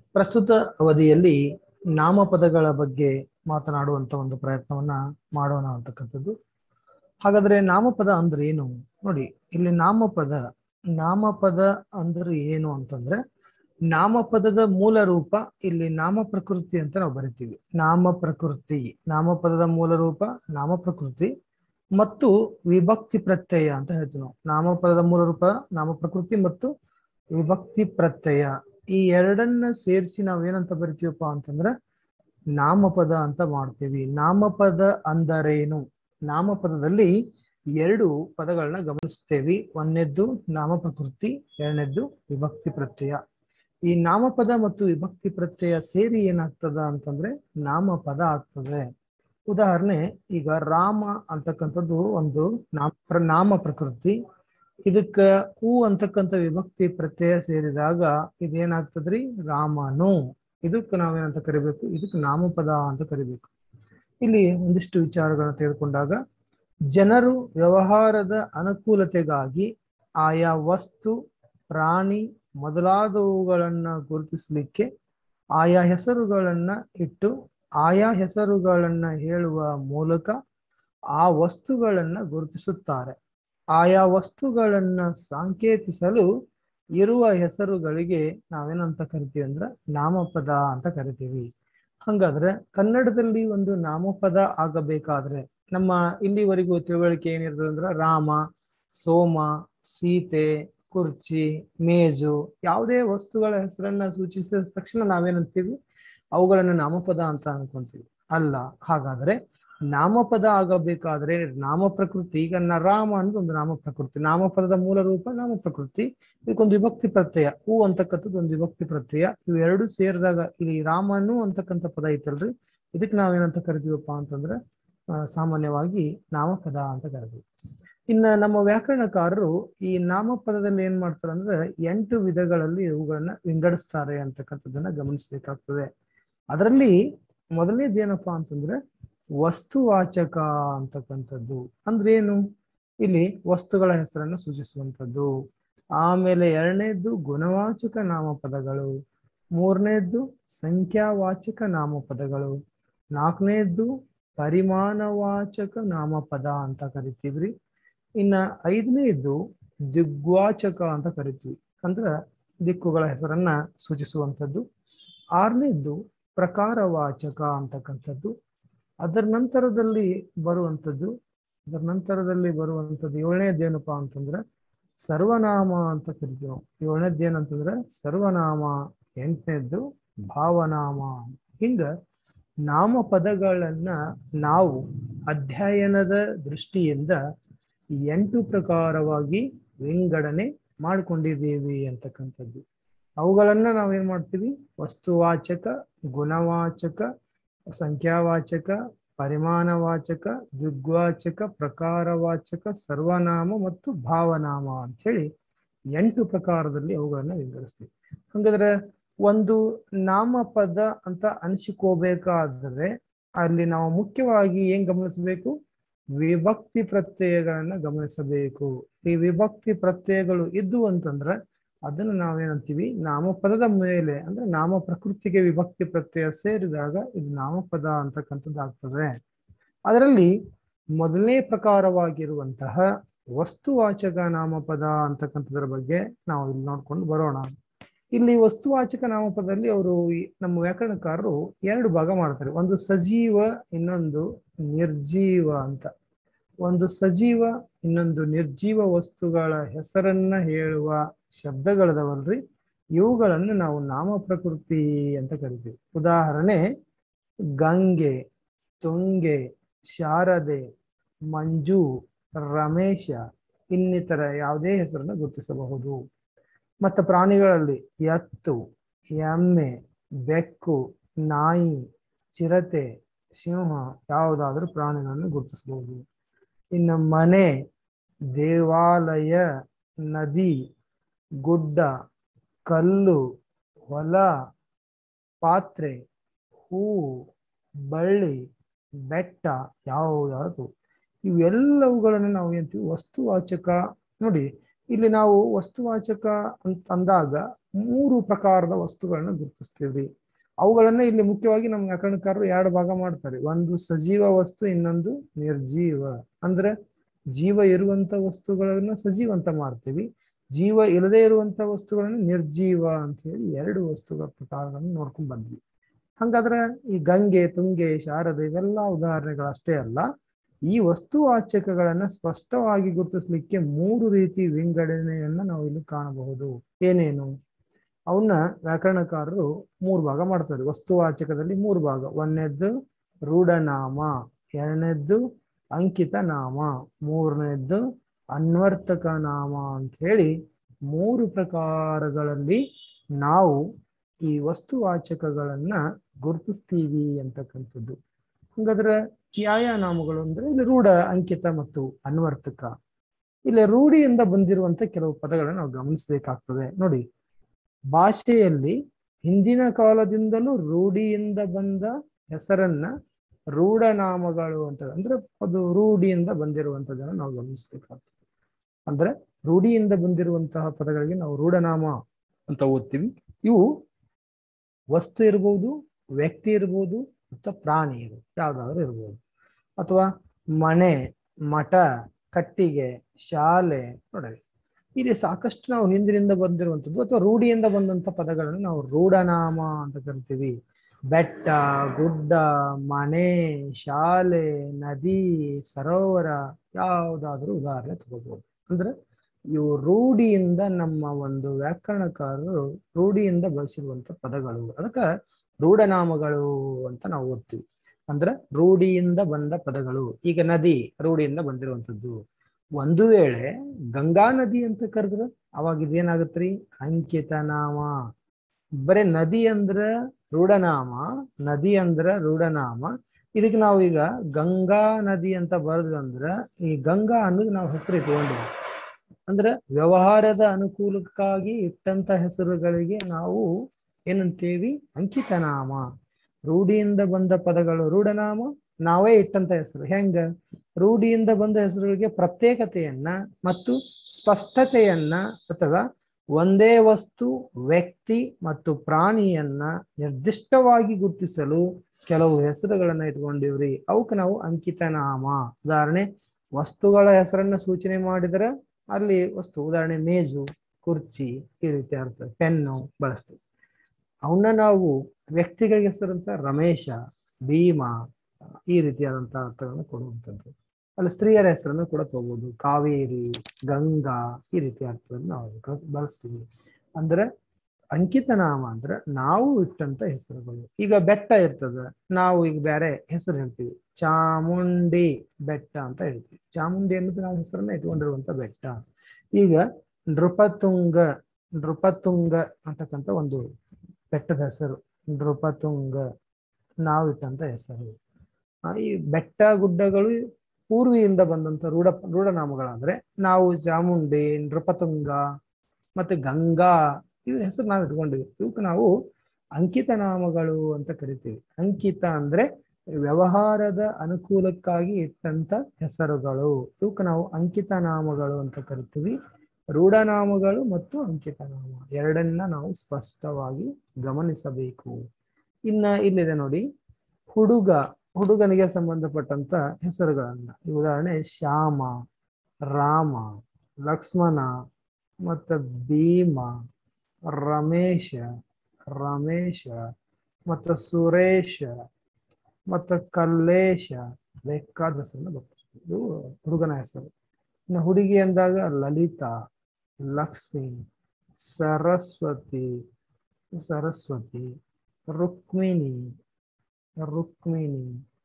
ಪ್ರಸ್ತುತ ಅವಧಿಯಲ್ಲಿ ನಾಮಪದಗಳ ಬಗ್ಗೆ ಮಾತನಾಡುವಂತ ಒಂದು ಪ್ರಯತ್ನವನ್ನ ಮಾಡೋಣ ಅಂತಕ್ಕಂಥದ್ದು ಹಾಗಾದ್ರೆ ನಾಮಪದ ಅಂದ್ರೆ ಏನು ನೋಡಿ ಇಲ್ಲಿ ನಾಮಪದ ನಾಮಪದ ಅಂದ್ರೆ ಏನು ಅಂತಂದ್ರೆ ನಾಮಪದದ ಮೂಲ ರೂಪ ಇಲ್ಲಿ ನಾಮ ಪ್ರಕೃತಿ ಅಂತ ನಾವು ಬರಿತೀವಿ ನಾಮ ಪ್ರಕೃತಿ ನಾಮಪದದ ಮೂಲ ರೂಪ ನಾಮ ಪ್ರಕೃತಿ ಮತ್ತು ವಿಭಕ್ತಿ ಪ್ರತ್ಯಯ ಅಂತ ಹೇಳ್ತೀವಿ ನಾವು ನಾಮಪದದ ಮೂಲ ರೂಪ ನಾಮ ಪ್ರಕೃತಿ ಮತ್ತು ವಿಭಕ್ತಿ ಪ್ರತ್ಯಯ ಈ ಎರಡನ್ನ ಸೇರಿಸಿ ನಾವೇನಂತ ಬರಿತೀವಪ್ಪ ಅಂತಂದ್ರೆ ನಾಮಪದ ಅಂತ ಮಾಡ್ತೀವಿ ನಾಮಪದ ಅಂದರೇನು ನಾಮಪದದಲ್ಲಿ ಎರಡು ಪದಗಳನ್ನ ಗಮನಿಸ್ತೇವಿ ಒಂದನೇದ್ದು ನಾಮ ಪ್ರಕೃತಿ ಎರಡನೇದ್ದು ವಿಭಕ್ತಿ ಪ್ರತ್ಯಯ ಈ ನಾಮಪದ ಮತ್ತು ವಿಭಕ್ತಿ ಪ್ರತ್ಯಯ ಸೇರಿ ಏನಾಗ್ತದ ಅಂತಂದ್ರೆ ನಾಮಪದ ಆಗ್ತದೆ ಉದಾಹರಣೆ ಈಗ ರಾಮ ಅಂತಕ್ಕಂಥದ್ದು ಒಂದು ನಾಮ ನಾಮ ಪ್ರಕೃತಿ ಇದಕ್ಕ ಹೂ ಅಂತಕ್ಕಂಥ ವಿಭಕ್ತಿ ಪ್ರತ್ಯಯ ಸೇರಿದಾಗ ಇದೇನಾಗ್ತದ್ರಿ ರಾಮನು ಇದಕ್ಕೆ ನಾವೇನಂತ ಕರಿಬೇಕು ಇದಕ್ಕೆ ನಾಮಪದ ಅಂತ ಕರಿಬೇಕು ಇಲ್ಲಿ ಒಂದಿಷ್ಟು ವಿಚಾರಗಳನ್ನ ತೆಗೆದುಕೊಂಡಾಗ ಜನರು ವ್ಯವಹಾರದ ಅನುಕೂಲತೆಗಾಗಿ ಆಯಾ ವಸ್ತು ಪ್ರಾಣಿ ಮೊದಲಾದವುಗಳನ್ನ ಗುರುತಿಸಲಿಕ್ಕೆ ಆಯಾ ಹೆಸರುಗಳನ್ನ ಇಟ್ಟು ಆಯಾ ಹೆಸರುಗಳನ್ನ ಹೇಳುವ ಮೂಲಕ ಆ ವಸ್ತುಗಳನ್ನ ಗುರುತಿಸುತ್ತಾರೆ ಆಯಾ ವಸ್ತುಗಳನ್ನ ಸಾಂಕೇತಿಸಲು ಇರುವ ಹೆಸರುಗಳಿಗೆ ನಾವೇನಂತ ಕರಿತೀವಿ ಅಂದ್ರೆ ನಾಮಪದ ಅಂತ ಕರಿತೀವಿ ಹಂಗಾದ್ರೆ ಕನ್ನಡದಲ್ಲಿ ಒಂದು ನಾಮಪದ ಆಗಬೇಕಾದ್ರೆ ನಮ್ಮ ಇಲ್ಲಿವರೆಗೂ ತಿಳುವಳಿಕೆ ಏನಿರ್ತದೆ ಅಂದ್ರೆ ರಾಮ ಸೋಮ ಸೀತೆ ಕುರ್ಚಿ ಮೇಜು ಯಾವುದೇ ವಸ್ತುಗಳ ಹೆಸರನ್ನ ಸೂಚಿಸಿದ ತಕ್ಷಣ ನಾವೇನಂತೀವಿ ಅವುಗಳನ್ನ ನಾಮಪದ ಅಂತ ಅನ್ಕೊಂತೀವಿ ಅಲ್ಲ ಹಾಗಾದ್ರೆ ನಾಮಪದ ಆಗಬೇಕಾದ್ರೆ ನಾಮ ಪ್ರಕೃತಿ ಈಗ ನ ರಾಮ ಅನ್ನೋದು ಒಂದು ನಾಮ ಪ್ರಕೃತಿ ನಾಮಪದದ ಮೂಲ ರೂಪ ನಾಮ ಪ್ರಕೃತಿ ಇದಕ್ಕೊಂದು ವಿಭಕ್ತಿ ಪ್ರತ್ಯಯ ಹೂ ಅಂತಕ್ಕಂಥದ್ದು ಒಂದು ವಿಭಕ್ತಿ ಪ್ರತ್ಯಯ ಇವು ಎರಡು ಸೇರಿದಾಗ ಇಲ್ಲಿ ರಾಮನು ಅಂತಕ್ಕಂಥ ಪದ ಐತಲ್ರಿ ಇದಕ್ಕೆ ನಾವೇನಂತ ಕರಿತೀವಪ್ಪ ಅಂತಂದ್ರೆ ಸಾಮಾನ್ಯವಾಗಿ ನಾಮಪದ ಅಂತ ಕರಿತೀವಿ ಇನ್ನ ನಮ್ಮ ವ್ಯಾಕರಣಕಾರರು ಈ ನಾಮಪದದಲ್ಲಿ ಏನ್ ಮಾಡ್ತಾರೆ ಅಂದ್ರೆ ಎಂಟು ವಿಧಗಳಲ್ಲಿ ಇವುಗಳನ್ನ ವಿಂಗಡಿಸ್ತಾರೆ ಅಂತಕ್ಕಂಥದ್ದನ್ನ ಗಮನಿಸ್ಬೇಕಾಗ್ತದೆ ಅದರಲ್ಲಿ ಮೊದಲನೇದು ಏನಪ್ಪಾ ಅಂತಂದ್ರೆ ವಸ್ತುವಾಚಕ ಅಂತಕ್ಕಂಥದ್ದು ಅಂದ್ರೆ ಏನು ಇಲ್ಲಿ ವಸ್ತುಗಳ ಹೆಸರನ್ನು ಸೂಚಿಸುವಂಥದ್ದು ಆಮೇಲೆ ಎರಡನೇದ್ದು ಗುಣವಾಚಕ ನಾಮಪದಗಳು ಮೂರನೇದ್ದು ಸಂಖ್ಯಾವಾಚಕ ನಾಮಪದಗಳು ನಾಲ್ಕನೇದ್ದು ಪರಿಮಾಣವಾಚಕ ನಾಮಪದ ಅಂತ ಕರಿತೀವ್ರಿ ಇನ್ನ ಐದನೇದ್ದು ದಿಗ್ವಾಚಕ ಅಂತ ಕರಿತೀವಿ ಅಂದ್ರ ದಿಕ್ಕುಗಳ ಹೆಸರನ್ನ ಸೂಚಿಸುವಂಥದ್ದು ಆರನೇದ್ದು ಪ್ರಕಾರವಾಚಕ ಅಂತಕ್ಕಂಥದ್ದು ಅದರ ನಂತರದಲ್ಲಿ ಬರುವಂಥದ್ದು ಅದರ ನಂತರದಲ್ಲಿ ಬರುವಂಥದ್ದು ಏಳನೇದು ಏನಪ್ಪಾ ಅಂತಂದ್ರೆ ಸರ್ವನಾಮ ಅಂತ ಕರಿತೀವಿ ನಾವು ಏಳನೇದ್ದು ಏನಂತಂದ್ರೆ ಸರ್ವನಾಮ ಎಂಟನೇದ್ದು ಭಾವನಾಮ ಹಿಂಗ ನಾಮಪದಗಳನ್ನ ನಾವು ಅಧ್ಯಯನದ ದೃಷ್ಟಿಯಿಂದ ಎಂಟು ಪ್ರಕಾರವಾಗಿ ವಿಂಗಡಣೆ ಮಾಡ್ಕೊಂಡಿದ್ದೀವಿ ಅಂತಕ್ಕಂಥದ್ದು ಅವುಗಳನ್ನ ನಾವೇನ್ ಮಾಡ್ತೀವಿ ವಸ್ತುವಾಚಕ ಗುಣವಾಚಕ ಸಂಖ್ಯಾವಾಚಕ ಪರಿಮಾಣವಾಚಕ ದಿಗ್ವಾಚಕ ಪ್ರಕಾರವಾಚಕ ಸರ್ವನಾಮ ಮತ್ತು ಭಾವನಾಮ ಅಂತ ಹೇಳಿ ಎಂಟು ಪ್ರಕಾರದಲ್ಲಿ ಅವುಗಳನ್ನ ವಿಂಗಡಿಸ್ತೀವಿ ಹಂಗಾದ್ರೆ ಒಂದು ನಾಮಪದ ಅಂತ ಅನಿಸಿಕೋಬೇಕಾದ್ರೆ ಅಲ್ಲಿ ನಾವು ಮುಖ್ಯವಾಗಿ ಏನ್ ಗಮನಿಸಬೇಕು ವಿಭಕ್ತಿ ಪ್ರತ್ಯಯಗಳನ್ನ ಗಮನಿಸಬೇಕು ಈ ವಿಭಕ್ತಿ ಪ್ರತ್ಯಯಗಳು ಇದ್ದು ಅಂತಂದ್ರೆ ಅದನ್ನು ನಾವೇನಂತೀವಿ ನಾಮಪದದ ಮೇಲೆ ಅಂದ್ರೆ ನಾಮ ಪ್ರಕೃತಿಗೆ ವಿಭಕ್ತಿ ಪ್ರತ್ಯಯ ಸೇರಿದಾಗ ಇದು ನಾಮಪದ ಅಂತಕ್ಕಂಥದ್ದು ಆಗ್ತದೆ ಅದರಲ್ಲಿ ಮೊದಲನೇ ಪ್ರಕಾರವಾಗಿರುವಂತಹ ವಸ್ತುವಾಚಕ ನಾಮಪದ ಅಂತಕ್ಕಂಥದ್ರ ಬಗ್ಗೆ ನಾವು ಇಲ್ಲಿ ನೋಡ್ಕೊಂಡು ಬರೋಣ ಇಲ್ಲಿ ವಸ್ತುವಾಚಕ ನಾಮಪದದಲ್ಲಿ ಅವರು ನಮ್ಮ ವ್ಯಾಕರಣಕಾರರು ಎರಡು ಭಾಗ ಮಾಡ್ತಾರೆ ಒಂದು ಸಜೀವ ಇನ್ನೊಂದು ನಿರ್ಜೀವ ಅಂತ ಒಂದು ಸಜೀವ ಇನ್ನೊಂದು ನಿರ್ಜೀವ ವಸ್ತುಗಳ ಹೆಸರನ್ನ ಹೇಳುವ ಶಬ್ದಗಳದವಲ್ರಿ ಇವುಗಳನ್ನು ನಾವು ನಾಮ ಪ್ರಕೃತಿ ಅಂತ ಕರಿತೀವಿ ಉದಾಹರಣೆ ಗಂಗೆ ತುಂಗೆ ಶಾರದೆ ಮಂಜು ರಮೇಶ ಇನ್ನಿತರ ಯಾವುದೇ ಹೆಸರನ್ನು ಗುರುತಿಸಬಹುದು ಮತ್ತು ಪ್ರಾಣಿಗಳಲ್ಲಿ ಎತ್ತು ಎಮ್ಮೆ ಬೆಕ್ಕು ನಾಯಿ ಚಿರತೆ ಸಿಂಹ ಯಾವುದಾದ್ರೂ ಪ್ರಾಣಿಗಳನ್ನು ಗುರುತಿಸಬಹುದು ಇನ್ನು ಮನೆ ದೇವಾಲಯ ನದಿ ಗುಡ್ಡ ಕಲ್ಲು ಹೊಲ ಪಾತ್ರೆ ಹೂವು ಬಳ್ಳಿ ಬೆಟ್ಟ ಯಾವುದಾದ್ರು ಇವೆಲ್ಲವುಗಳನ್ನು ನಾವು ಏನಂತೀವಿ ವಸ್ತುವಾಚಕ ನೋಡಿ ಇಲ್ಲಿ ನಾವು ವಸ್ತುವಾಚಕ ಅಂತ ಅಂದಾಗ ಮೂರು ಪ್ರಕಾರದ ವಸ್ತುಗಳನ್ನ ಗುರುತಿಸ್ತೀವಿ ಅವುಗಳನ್ನ ಇಲ್ಲಿ ಮುಖ್ಯವಾಗಿ ನಮ್ಮ ವ್ಯಾಕರಣಕಾರರು ಎರಡು ಭಾಗ ಮಾಡ್ತಾರೆ ಒಂದು ಸಜೀವ ವಸ್ತು ಇನ್ನೊಂದು ನಿರ್ಜೀವ ಅಂದ್ರೆ ಜೀವ ಇರುವಂತ ವಸ್ತುಗಳನ್ನ ಸಜೀವ ಅಂತ ಮಾಡ್ತೀವಿ ಜೀವ ಇಲ್ಲದೆ ಇರುವಂತ ವಸ್ತುಗಳನ್ನ ನಿರ್ಜೀವ ಅಂತ ಹೇಳಿ ಎರಡು ವಸ್ತುಗಳ ಪ್ರಕಾರಗಳನ್ನು ನೋಡ್ಕೊಂಡ್ ಬಂದ್ವಿ ಹಂಗಾದ್ರೆ ಈ ಗಂಗೆ ತುಂಗೆ ಶಾರದೆ ಇವೆಲ್ಲ ಉದಾಹರಣೆಗಳಷ್ಟೇ ಅಲ್ಲ ಈ ವಸ್ತುವಾಚಕಗಳನ್ನ ಸ್ಪಷ್ಟವಾಗಿ ಗುರುತಿಸ್ಲಿಕ್ಕೆ ಮೂರು ರೀತಿ ವಿಂಗಡಣೆಯನ್ನ ನಾವು ಇಲ್ಲಿ ಕಾಣಬಹುದು ಏನೇನು ಅವನ್ನ ವ್ಯಾಕರಣಕಾರರು ಮೂರು ಭಾಗ ಮಾಡ್ತಾರೆ ವಸ್ತುವಾಚಕದಲ್ಲಿ ಮೂರು ಭಾಗ ಒಂದನೇದ್ದು ರೂಢನಾಮ ಎರಡನೇದ್ದು ಅಂಕಿತ ನಾಮ ಮೂರನೇದ್ದು ಅನ್ವರ್ತಕ ನಾಮ ಅಂತ ಹೇಳಿ ಮೂರು ಪ್ರಕಾರಗಳಲ್ಲಿ ನಾವು ಈ ವಸ್ತುವಾಚಕಗಳನ್ನ ಗುರುತಿಸ್ತೀವಿ ಅಂತಕ್ಕಂಥದ್ದು ಹಾಗಾದ್ರೆ ಯಾವ ನಾಮಗಳು ಅಂದ್ರೆ ಇಲ್ಲಿ ರೂಢ ಅಂಕಿತ ಮತ್ತು ಅನ್ವರ್ತಕ ಇಲ್ಲಿ ರೂಢಿಯಿಂದ ಬಂದಿರುವಂತ ಕೆಲವು ಪದಗಳನ್ನ ನಾವು ಗಮನಿಸಬೇಕಾಗ್ತದೆ ನೋಡಿ ಭಾಷೆಯಲ್ಲಿ ಹಿಂದಿನ ಕಾಲದಿಂದಲೂ ರೂಢಿಯಿಂದ ಬಂದ ಹೆಸರನ್ನ ರೂಢನಾಮಗಳು ಅಂತ ಅಂದ್ರೆ ಅದು ರೂಢಿಯಿಂದ ಬಂದಿರುವಂತದನ್ನ ನಾವು ಗಮನಿಸಬೇಕಾಗ್ತದೆ ಅಂದ್ರೆ ರೂಢಿಯಿಂದ ಬಂದಿರುವಂತಹ ಪದಗಳಿಗೆ ನಾವು ರೂಢನಾಮ ಅಂತ ಓದ್ತೀವಿ ಇವು ವಸ್ತು ಇರ್ಬೋದು ವ್ಯಕ್ತಿ ಇರ್ಬೋದು ಅಥವಾ ಪ್ರಾಣಿ ಇರ್ಬೋದು ಯಾವ್ದಾದ್ರು ಇರ್ಬೋದು ಅಥವಾ ಮನೆ ಮಠ ಕಟ್ಟಿಗೆ ಶಾಲೆ ನೋಡಿ ಇಲ್ಲಿ ಸಾಕಷ್ಟು ನಾವು ಹಿಂದಿನಿಂದ ಬಂದಿರುವಂಥದ್ದು ಅಥವಾ ರೂಢಿಯಿಂದ ಬಂದಂತ ಪದಗಳನ್ನು ನಾವು ರೂಢನಾಮ ಅಂತ ಕರಿತೀವಿ ಬೆಟ್ಟ ಗುಡ್ಡ ಮನೆ ಶಾಲೆ ನದಿ ಸರೋವರ ಯಾವುದಾದ್ರೂ ಉದಾಹರಣೆ ತಗೋಬಹುದು ಅಂದ್ರೆ ಇವು ರೂಢಿಯಿಂದ ನಮ್ಮ ಒಂದು ವ್ಯಾಕರಣಕಾರರು ರೂಢಿಯಿಂದ ಬಳಸಿರುವಂತ ಪದಗಳು ಅದಕ್ಕೆ ರೂಢನಾಮಗಳು ಅಂತ ನಾವು ಓದ್ತೀವಿ ಅಂದ್ರೆ ರೂಢಿಯಿಂದ ಬಂದ ಪದಗಳು ಈಗ ನದಿ ರೂಢಿಯಿಂದ ಬಂದಿರುವಂತದ್ದು ಒಂದು ವೇಳೆ ಗಂಗಾ ನದಿ ಅಂತ ಕರೆದ್ರೆ ಅವಾಗ ಇದೇನಾಗತ್ರಿ ಅಂಕಿತ ನಾಮ ಬರೇ ನದಿ ಅಂದ್ರ ರೂಢನಾಮ ನದಿ ಅಂದ್ರ ರೂಢನಾಮ ಇದಕ್ಕೆ ನಾವು ಈಗ ಗಂಗಾ ನದಿ ಅಂತ ಬರೆದ್ವಿ ಅಂದ್ರ ಈ ಗಂಗಾ ಅನ್ನೋದು ನಾವು ಹೆಸರು ಇಟ್ಕೊಂಡಿವಿ ಅಂದ್ರೆ ವ್ಯವಹಾರದ ಅನುಕೂಲಕ್ಕಾಗಿ ಇಟ್ಟಂತ ಹೆಸರುಗಳಿಗೆ ನಾವು ಏನಂತೇವಿ ಅಂಕಿತ ನಾಮ ರೂಢಿಯಿಂದ ಬಂದ ಪದಗಳು ರೂಢನಾಮ ನಾವೇ ಇಟ್ಟಂತ ಹೆಸರು ಹೆಂಗ ರೂಢಿಯಿಂದ ಬಂದ ಹೆಸರುಗಳಿಗೆ ಪ್ರತ್ಯೇಕತೆಯನ್ನ ಮತ್ತು ಸ್ಪಷ್ಟತೆಯನ್ನ ಅಥವಾ ಒಂದೇ ವಸ್ತು ವ್ಯಕ್ತಿ ಮತ್ತು ಪ್ರಾಣಿಯನ್ನ ನಿರ್ದಿಷ್ಟವಾಗಿ ಗುರುತಿಸಲು ಕೆಲವು ಹೆಸರುಗಳನ್ನ ಇಟ್ಕೊಂಡಿವ್ರಿ ಅವಕ್ಕೆ ನಾವು ಅಂಕಿತ ನಾಮ ಉದಾಹರಣೆ ವಸ್ತುಗಳ ಹೆಸರನ್ನ ಸೂಚನೆ ಮಾಡಿದರೆ ಅಲ್ಲಿ ವಸ್ತು ಉದಾಹರಣೆ ಮೇಜು ಕುರ್ಚಿ ಈ ರೀತಿ ಅರ್ಥ ಪೆನ್ನು ಬಳಸ್ತೀವಿ ಅವನ್ನ ನಾವು ವ್ಯಕ್ತಿಗಳಿಗೆ ಹೆಸರಂತ ರಮೇಶ ಭೀಮ ಈ ರೀತಿಯಾದಂತಹ ಅರ್ಥಗಳನ್ನ ಕೊಡುವಂಥದ್ದು ಅಲ್ಲಿ ಸ್ತ್ರೀಯರ ಹೆಸರನ್ನು ಕೂಡ ತಗೋಬಹುದು ಕಾವೇರಿ ಗಂಗಾ ಈ ರೀತಿ ಅರ್ಥವನ್ನು ನಾವು ಬಳಸ್ತೀವಿ ಅಂದ್ರೆ ಅಂಕಿತ ನಾಮ ಅಂದ್ರೆ ನಾವು ಇಟ್ಟಂತ ಹೆಸರುಗಳು ಈಗ ಬೆಟ್ಟ ಇರ್ತದ ನಾವು ಈಗ ಬೇರೆ ಹೆಸರು ಹೇಳ್ತೀವಿ ಚಾಮುಂಡಿ ಬೆಟ್ಟ ಅಂತ ಹೇಳ್ತೀವಿ ಚಾಮುಂಡಿ ಅನ್ನೋದು ನಾವು ಹೆಸರನ್ನ ಇಟ್ಕೊಂಡಿರುವಂತ ಬೆಟ್ಟ ಈಗ ನೃಪತುಂಗ ನೃಪತುಂಗ ಅಂತಕ್ಕಂಥ ಒಂದು ಬೆಟ್ಟದ ಹೆಸರು ನೃಪತುಂಗ ನಾವು ಇಟ್ಟಂತ ಹೆಸರು ಈ ಬೆಟ್ಟ ಗುಡ್ಡಗಳು ಪೂರ್ವಿಯಿಂದ ಬಂದಂತ ರೂಢ ರೂಢನಾಮಗಳಾದ್ರೆ ನಾವು ಚಾಮುಂಡಿ ನೃಪತುಂಗ ಮತ್ತೆ ಗಂಗಾ ಇವ್ರ ಹೆಸರು ನಾವು ಇಟ್ಕೊಂಡಿವಿ ಇವಕ್ಕೆ ನಾವು ಅಂಕಿತ ನಾಮಗಳು ಅಂತ ಕರಿತೀವಿ ಅಂಕಿತ ಅಂದ್ರೆ ವ್ಯವಹಾರದ ಅನುಕೂಲಕ್ಕಾಗಿ ಇಟ್ಟಂತ ಹೆಸರುಗಳು ಇವಕ್ಕೆ ನಾವು ಅಂಕಿತ ನಾಮಗಳು ಅಂತ ಕರಿತೀವಿ ರೂಢನಾಮಗಳು ಮತ್ತು ಅಂಕಿತ ನಾಮ ಎರಡನ್ನ ನಾವು ಸ್ಪಷ್ಟವಾಗಿ ಗಮನಿಸಬೇಕು ಇನ್ನ ಇಲ್ಲಿದೆ ನೋಡಿ ಹುಡುಗ ಹುಡುಗನಿಗೆ ಸಂಬಂಧಪಟ್ಟಂತ ಹೆಸರುಗಳನ್ನ ಉದಾಹರಣೆ ಶ್ಯಾಮ ರಾಮ ಲಕ್ಷ್ಮಣ ಮತ್ತು ಭೀಮ ರಮೇಶ ರಮೇಶ ಮತ್ತು ಸುರೇಶ ಮತ್ತು ಕಲ್ಲೇಶ ಬೇಕಾದ ಹೆಸರನ್ನ ಬರ್ತದೆ ಇದು ಹುಡುಗನ ಹೆಸರು ಇನ್ನು ಹುಡುಗಿ ಅಂದಾಗ ಲಲಿತಾ ಲಕ್ಷ್ಮಿ ಸರಸ್ವತಿ ಸರಸ್ವತಿ ರುಕ್ಮಿಣಿ ರುಕ್ಮಿಣಿ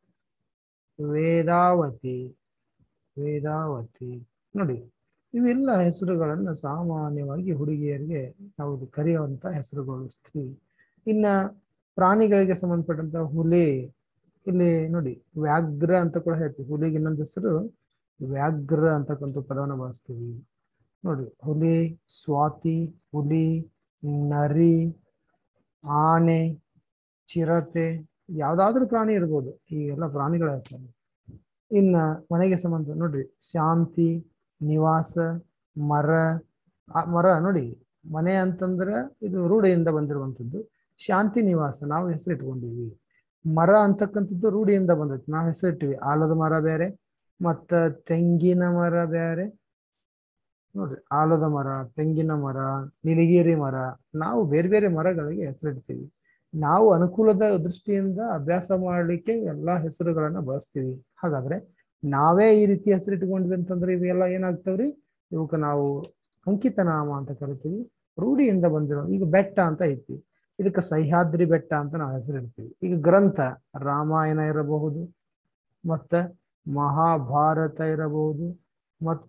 ವೇದಾವತಿ ವೇದಾವತಿ ನೋಡಿ ಇವೆಲ್ಲ ಹೆಸರುಗಳನ್ನ ಸಾಮಾನ್ಯವಾಗಿ ಹುಡುಗಿಯರಿಗೆ ನಾವು ಕರೆಯುವಂತ ಹೆಸರುಗಳು ಸ್ತ್ರೀ ಇನ್ನ ಪ್ರಾಣಿಗಳಿಗೆ ಸಂಬಂಧಪಟ್ಟಂತ ಹುಲಿ ಇಲ್ಲಿ ನೋಡಿ ವ್ಯಾಘ್ರ ಅಂತ ಕೂಡ ಹೇಳ್ತೀವಿ ಹುಲಿಗೆ ಇನ್ನೊಂದು ಹೆಸರು ವ್ಯಾಘ್ರ ಅಂತಕ್ಕಂಥ ಪದವನ್ನು ಬಳಸ್ತೀವಿ ನೋಡಿ ಹುಲಿ ಸ್ವಾತಿ ಹುಲಿ ನರಿ ಆನೆ ಚಿರತೆ ಯಾವ್ದಾದ್ರೂ ಪ್ರಾಣಿ ಇರ್ಬೋದು ಈ ಎಲ್ಲ ಪ್ರಾಣಿಗಳ ಹೆಸರು ಇನ್ನ ಮನೆಗೆ ಸಂಬಂಧ ನೋಡ್ರಿ ಶಾಂತಿ ನಿವಾಸ ಮರ ಆ ಮರ ನೋಡಿ ಮನೆ ಅಂತಂದ್ರೆ ಇದು ರೂಢಿಯಿಂದ ಬಂದಿರುವಂಥದ್ದು ಶಾಂತಿ ನಿವಾಸ ನಾವು ಹೆಸರಿಟ್ಕೊಂಡಿವಿ ಮರ ಅಂತಕ್ಕಂಥದ್ದು ರೂಢಿಯಿಂದ ಬಂದೈತಿ ನಾವು ಹೆಸರಿಟ್ಟಿವಿ ಆಲದ ಮರ ಬೇರೆ ಮತ್ತ ತೆಂಗಿನ ಮರ ಬೇರೆ ನೋಡ್ರಿ ಆಲದ ಮರ ತೆಂಗಿನ ಮರ ನೀಲಗಿರಿ ಮರ ನಾವು ಬೇರೆ ಬೇರೆ ಮರಗಳಿಗೆ ಹೆಸರಿಡ್ತೀವಿ ನಾವು ಅನುಕೂಲದ ದೃಷ್ಟಿಯಿಂದ ಅಭ್ಯಾಸ ಮಾಡಲಿಕ್ಕೆ ಎಲ್ಲಾ ಹೆಸರುಗಳನ್ನ ಬಳಸ್ತೀವಿ ಹಾಗಾದ್ರೆ ನಾವೇ ಈ ರೀತಿ ಹೆಸರಿಟ್ಕೊಂಡ್ವಿ ಅಂತಂದ್ರೆ ಇವೆಲ್ಲ ಏನಾಗ್ತಾವ್ರಿ ಇವಕ್ಕೆ ನಾವು ಅಂಕಿತ ನಾಮ ಅಂತ ಕರಿತೀವಿ ರೂಢಿಯಿಂದ ಬಂದಿರೋ ಈಗ ಬೆಟ್ಟ ಅಂತ ಐತಿ ಇದಕ್ಕೆ ಸಹ್ಯಾದ್ರಿ ಬೆಟ್ಟ ಅಂತ ನಾವು ಹೆಸರಿಡ್ತೀವಿ ಈಗ ಗ್ರಂಥ ರಾಮಾಯಣ ಇರಬಹುದು ಮತ್ತ ಮಹಾಭಾರತ ಇರಬಹುದು ಮತ್ತ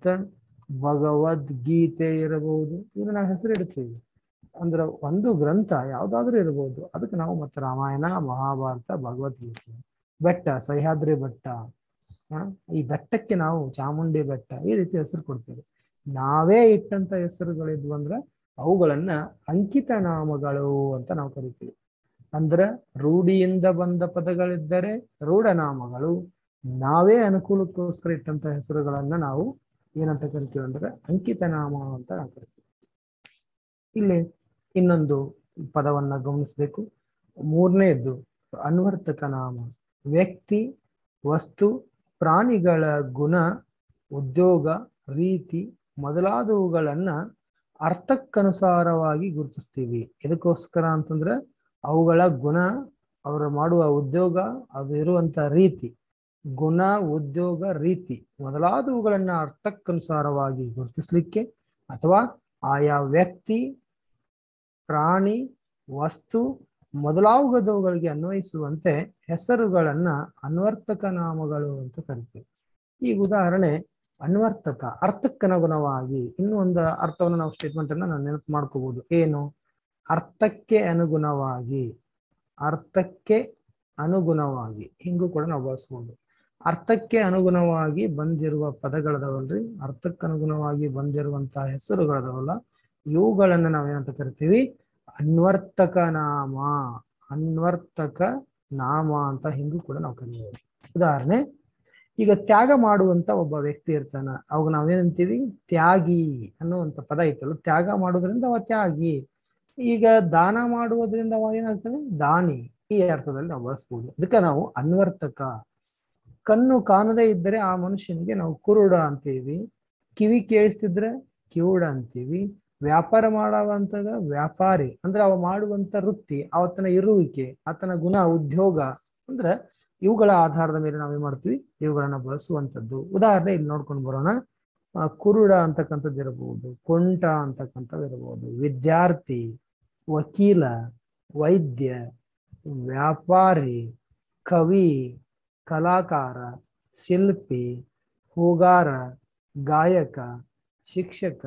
ಭಗವದ್ಗೀತೆ ಇರಬಹುದು ಇದನ್ನ ನಾವು ಹೆಸರಿಡ್ತೀವಿ ಅಂದ್ರೆ ಒಂದು ಗ್ರಂಥ ಯಾವ್ದಾದ್ರೂ ಇರಬಹುದು ಅದಕ್ಕೆ ನಾವು ಮತ್ತೆ ರಾಮಾಯಣ ಮಹಾಭಾರತ ಭಗವದ್ಗೀತೆ ಬೆಟ್ಟ ಸಹ್ಯಾದ್ರಿ ಬೆಟ್ಟ ಆ, ಈ ಬೆಟ್ಟಕ್ಕೆ ನಾವು ಚಾಮುಂಡಿ ಬೆಟ್ಟ ಈ ರೀತಿ ಹೆಸರು ಕೊಡ್ತೇವೆ ನಾವೇ ಇಟ್ಟಂತ ಹೆಸರುಗಳಿದ್ವು ಅಂದ್ರೆ ಅವುಗಳನ್ನ ಅಂಕಿತ ನಾಮಗಳು ಅಂತ ನಾವು ಕರಿತೀವಿ ಅಂದ್ರೆ ರೂಢಿಯಿಂದ ಬಂದ ಪದಗಳಿದ್ದರೆ ರೂಢನಾಮಗಳು ನಾವೇ ಅನುಕೂಲಕ್ಕೋಸ್ಕರ ಇಟ್ಟಂತ ಹೆಸರುಗಳನ್ನ ನಾವು ಏನಂತ ಕರಿತೀವಿ ಅಂದ್ರೆ ಅಂಕಿತ ನಾಮ ಅಂತ ನಾವು ಕರಿತೀವಿ ಇಲ್ಲಿ ಇನ್ನೊಂದು ಪದವನ್ನ ಗಮನಿಸಬೇಕು ಮೂರನೇದ್ದು ಅನ್ವರ್ತಕ ನಾಮ ವ್ಯಕ್ತಿ ವಸ್ತು ಪ್ರಾಣಿಗಳ ಗುಣ ಉದ್ಯೋಗ ರೀತಿ ಮೊದಲಾದವುಗಳನ್ನ ಅರ್ಥಕ್ಕನುಸಾರವಾಗಿ ಗುರುತಿಸ್ತೀವಿ ಎದಕ್ಕೋಸ್ಕರ ಅಂತಂದ್ರೆ ಅವುಗಳ ಗುಣ ಅವರು ಮಾಡುವ ಉದ್ಯೋಗ ಅದು ಇರುವಂತ ರೀತಿ ಗುಣ ಉದ್ಯೋಗ ರೀತಿ ಮೊದಲಾದವುಗಳನ್ನ ಅರ್ಥಕ್ಕನುಸಾರವಾಗಿ ಗುರುತಿಸ್ಲಿಕ್ಕೆ ಅಥವಾ ಆಯಾ ವ್ಯಕ್ತಿ ಪ್ರಾಣಿ ವಸ್ತು ಮೊದಲಾಗುವುಗಳಿಗೆ ಅನ್ವಯಿಸುವಂತೆ ಹೆಸರುಗಳನ್ನ ಅನ್ವರ್ತಕ ನಾಮಗಳು ಅಂತ ಕರಿತೀವಿ ಈ ಉದಾಹರಣೆ ಅನ್ವರ್ತಕ ಅರ್ಥಕ್ಕನುಗುಣವಾಗಿ ಇನ್ನೂ ಒಂದು ಅರ್ಥವನ್ನು ನಾವು ಸ್ಟೇಟ್ಮೆಂಟ್ ಅನ್ನ ನಾವು ನೆನಪು ಮಾಡ್ಕೋಬಹುದು ಏನು ಅರ್ಥಕ್ಕೆ ಅನುಗುಣವಾಗಿ ಅರ್ಥಕ್ಕೆ ಅನುಗುಣವಾಗಿ ಹಿಂಗೂ ಕೂಡ ನಾವು ಬಳಸ್ಬೋದು ಅರ್ಥಕ್ಕೆ ಅನುಗುಣವಾಗಿ ಬಂದಿರುವ ಪದಗಳದವಲ್ರಿ ಅರ್ಥಕ್ಕೆ ಅನುಗುಣವಾಗಿ ಬಂದಿರುವಂತಹ ಹೆಸರುಗಳದವಲ್ಲ ಇವುಗಳನ್ನ ನಾವೇನಂತ ಕರಿತೀವಿ ಅನ್ವರ್ತಕ ನಾಮ ಅನ್ವರ್ತಕ ನಾಮ ಅಂತ ಹಿಂಗೂ ಕೂಡ ನಾವು ಕರೀಬಹುದು ಉದಾಹರಣೆ ಈಗ ತ್ಯಾಗ ಮಾಡುವಂತ ಒಬ್ಬ ವ್ಯಕ್ತಿ ಇರ್ತಾನ ಅವಾಗ ನಾವೇನಂತೀವಿ ತ್ಯಾಗಿ ಅನ್ನುವಂತ ಪದ ಐತಲ್ಲ ತ್ಯಾಗ ಮಾಡೋದ್ರಿಂದ ಅವ ತ್ಯಾಗಿ ಈಗ ದಾನ ಮಾಡುವುದರಿಂದ ಅವ ಏನಾಗ್ತಾನೆ ದಾನಿ ಈ ಅರ್ಥದಲ್ಲಿ ನಾವು ಬಳಸ್ಬೋದು ಅದಕ್ಕೆ ನಾವು ಅನ್ವರ್ತಕ ಕಣ್ಣು ಕಾಣದೇ ಇದ್ದರೆ ಆ ಮನುಷ್ಯನಿಗೆ ನಾವು ಕುರುಡ ಅಂತೀವಿ ಕಿವಿ ಕೇಳಿಸ್ತಿದ್ರೆ ಕಿವುಡ ಅಂತೀವಿ ವ್ಯಾಪಾರ ಮಾಡುವಂತದ ವ್ಯಾಪಾರಿ ಅಂದ್ರೆ ಅವ ಮಾಡುವಂತ ವೃತ್ತಿ ಅವತನ ಇರುವಿಕೆ ಆತನ ಗುಣ ಉದ್ಯೋಗ ಅಂದ್ರೆ ಇವುಗಳ ಆಧಾರದ ಮೇಲೆ ನಾವೇನ್ ಮಾಡ್ತೀವಿ ಇವುಗಳನ್ನ ಬಳಸುವಂಥದ್ದು ಉದಾಹರಣೆ ಇಲ್ಲಿ ನೋಡ್ಕೊಂಡು ಬರೋಣ ಆ, ಕುರುಡ ಅಂತಕ್ಕಂಥದ್ದು ಇರಬಹುದು ಕೊಂಟ ಅಂತಕ್ಕಂಥದ್ದು ಇರಬಹುದು ವಿದ್ಯಾರ್ಥಿ ವಕೀಲ ವೈದ್ಯ ವ್ಯಾಪಾರಿ ಕವಿ ಕಲಾಕಾರ ಶಿಲ್ಪಿ ಹೂಗಾರ ಗಾಯಕ ಶಿಕ್ಷಕ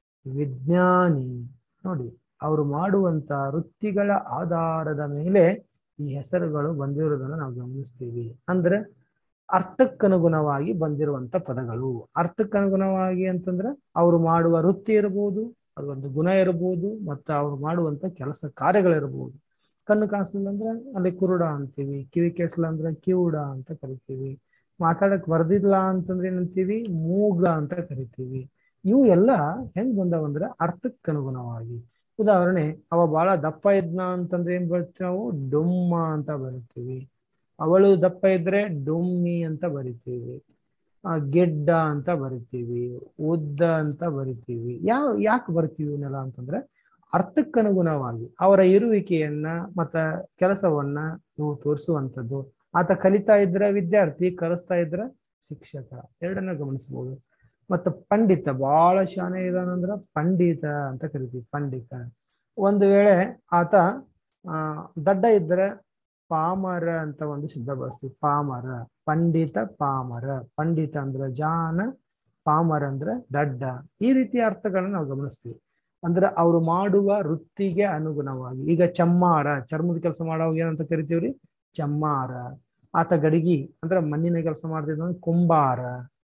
ವಿಜ್ಞಾನಿ ನೋಡಿ ಅವರು ಮಾಡುವಂತ ವೃತ್ತಿಗಳ ಆಧಾರದ ಮೇಲೆ ಈ ಹೆಸರುಗಳು ಬಂದಿರೋದನ್ನ ನಾವು ಗಮನಿಸ್ತೀವಿ ಅಂದ್ರೆ ಅರ್ಥಕ್ಕನುಗುಣವಾಗಿ ಬಂದಿರುವಂತ ಪದಗಳು ಅರ್ಥಕ್ಕನುಗುಣವಾಗಿ ಅಂತಂದ್ರೆ ಅವರು ಮಾಡುವ ವೃತ್ತಿ ಇರಬಹುದು ಅದು ಒಂದು ಗುಣ ಇರಬಹುದು ಮತ್ತು ಅವ್ರು ಮಾಡುವಂತ ಕೆಲಸ ಕಾರ್ಯಗಳಿರಬಹುದು ಕಣ್ಣು ಕಾಣಿಸ್ಲಿಲ್ಲ ಅಂದ್ರೆ ಅಲ್ಲಿ ಕುರುಡ ಅಂತೀವಿ ಕಿವಿ ಕೇಳಿಸ್ಲಿಲ್ಲ ಅಂದ್ರೆ ಕಿವುಡ ಅಂತ ಕರಿತೀವಿ ಮಾತಾಡಕ್ ಬರ್ದಿಲ್ಲ ಅಂತಂದ್ರೆ ಏನಂತೀವಿ ಮೂಗ ಅಂತ ಕರಿತೀವಿ ಇವು ಎಲ್ಲ ಹೆಂಗ್ ಬಂದವಂದ್ರೆ ಅರ್ಥಕ್ಕನುಗುಣವಾಗಿ ಉದಾಹರಣೆ ಅವ ಬಹಳ ದಪ್ಪ ಇದ್ನ ಅಂತಂದ್ರೆ ಏನ್ ಬರಿತೀವಿ ನಾವು ಡೊಮ್ಮ ಅಂತ ಬರಿತೀವಿ ಅವಳು ದಪ್ಪ ಇದ್ರೆ ಡೊಮ್ಮಿ ಅಂತ ಬರಿತೀವಿ ಆ ಗೆಡ್ಡ ಅಂತ ಬರಿತೀವಿ ಉದ್ದ ಅಂತ ಬರಿತೀವಿ ಯಾವ ಯಾಕೆ ಬರ್ತೀವಿ ಇವನ್ನೆಲ್ಲ ಅಂತಂದ್ರೆ ಅರ್ಥಕ್ಕನುಗುಣವಾಗಿ ಅವರ ಇರುವಿಕೆಯನ್ನ ಮತ್ತ ಕೆಲಸವನ್ನ ಇವು ತೋರಿಸುವಂಥದ್ದು ಆತ ಕಲಿತಾ ಇದ್ರೆ ವಿದ್ಯಾರ್ಥಿ ಕಲಿಸ್ತಾ ಇದ್ರೆ ಶಿಕ್ಷಕ ಎರಡನ್ನ ಗಮನಿಸಬಹುದು ಮತ್ತು ಪಂಡಿತ ಬಹಳ ಶಾನೆ ಇದಾನಂದ್ರ ಪಂಡಿತ ಅಂತ ಕರಿತೀವಿ ಪಂಡಿತ ಒಂದು ವೇಳೆ ಆತ ಆ ದಡ್ಡ ಇದ್ರೆ ಪಾಮರ ಅಂತ ಒಂದು ಶಬ್ದ ಬಳಸ್ತೀವಿ ಪಾಮರ ಪಂಡಿತ ಪಾಮರ ಪಂಡಿತ ಅಂದ್ರೆ ಜಾನ ಪಾಮರ ಅಂದ್ರೆ ದಡ್ಡ ಈ ರೀತಿಯ ಅರ್ಥಗಳನ್ನ ನಾವು ಗಮನಿಸ್ತೀವಿ ಅಂದ್ರೆ ಅವ್ರು ಮಾಡುವ ವೃತ್ತಿಗೆ ಅನುಗುಣವಾಗಿ ಈಗ ಚಮ್ಮಾರ ಚರ್ಮದ ಕೆಲಸ ಮಾಡೋವಾಗ ಏನಂತ ಕರಿತೀವ್ರಿ ಚಮ್ಮಾರ ಆತ ಗಡಿಗಿ ಅಂದ್ರೆ ಮಣ್ಣಿನ ಕೆಲಸ ಮಾಡ್ತಿದ್ದ ಕುಂಬಾರ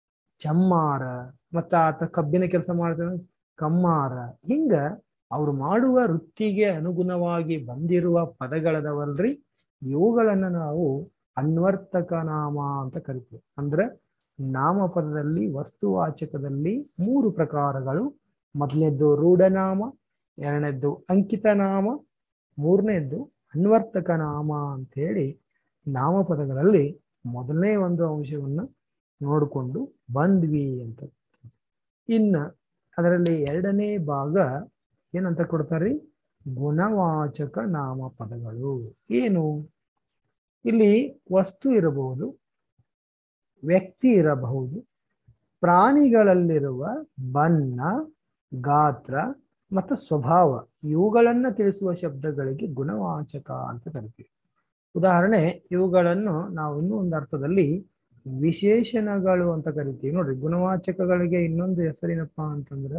ಚಮ್ಮಾರ ಮತ್ತ ಆತ ಕಬ್ಬಿನ ಕೆಲಸ ಮಾಡ್ತಿದ್ದ ಕಮ್ಮಾರ ಹಿಂಗ ಅವ್ರು ಮಾಡುವ ವೃತ್ತಿಗೆ ಅನುಗುಣವಾಗಿ ಬಂದಿರುವ ಪದಗಳದವಲ್ರಿ ಇವುಗಳನ್ನ ನಾವು ಅನ್ವರ್ತಕ ನಾಮ ಅಂತ ಕರಿತೀವಿ ಅಂದ್ರೆ ನಾಮಪದದಲ್ಲಿ ವಸ್ತುವಾಚಕದಲ್ಲಿ ಮೂರು ಪ್ರಕಾರಗಳು ಮೊದಲನೇದ್ದು ರೂಢನಾಮ ಎರಡನೇದ್ದು ಅಂಕಿತ ನಾಮ ಮೂರನೇದ್ದು ಅನ್ವರ್ತಕ ನಾಮ ಅಂತ ಹೇಳಿ ನಾಮಪದಗಳಲ್ಲಿ ಮೊದಲನೇ ಒಂದು ಅಂಶವನ್ನ ನೋಡಿಕೊಂಡು ಬಂದ್ವಿ ಅಂತ ಇನ್ನ ಅದರಲ್ಲಿ ಎರಡನೇ ಭಾಗ ಏನಂತ ಕೊಡ್ತಾರೆ ಗುಣವಾಚಕ ನಾಮಪದಗಳು ಏನು ಇಲ್ಲಿ ವಸ್ತು ಇರಬಹುದು ವ್ಯಕ್ತಿ ಇರಬಹುದು ಪ್ರಾಣಿಗಳಲ್ಲಿರುವ ಬಣ್ಣ ಗಾತ್ರ ಮತ್ತು ಸ್ವಭಾವ ಇವುಗಳನ್ನ ತಿಳಿಸುವ ಶಬ್ದಗಳಿಗೆ ಗುಣವಾಚಕ ಅಂತ ಕರಿತೀವಿ ಉದಾಹರಣೆ ಇವುಗಳನ್ನು ನಾವು ಇನ್ನೂ ಒಂದು ಅರ್ಥದಲ್ಲಿ ವಿಶೇಷಣಗಳು ಅಂತ ಕರಿತೀವಿ ನೋಡ್ರಿ ಗುಣವಾಚಕಗಳಿಗೆ ಇನ್ನೊಂದು ಹೆಸರೇನಪ್ಪ ಅಂತಂದ್ರೆ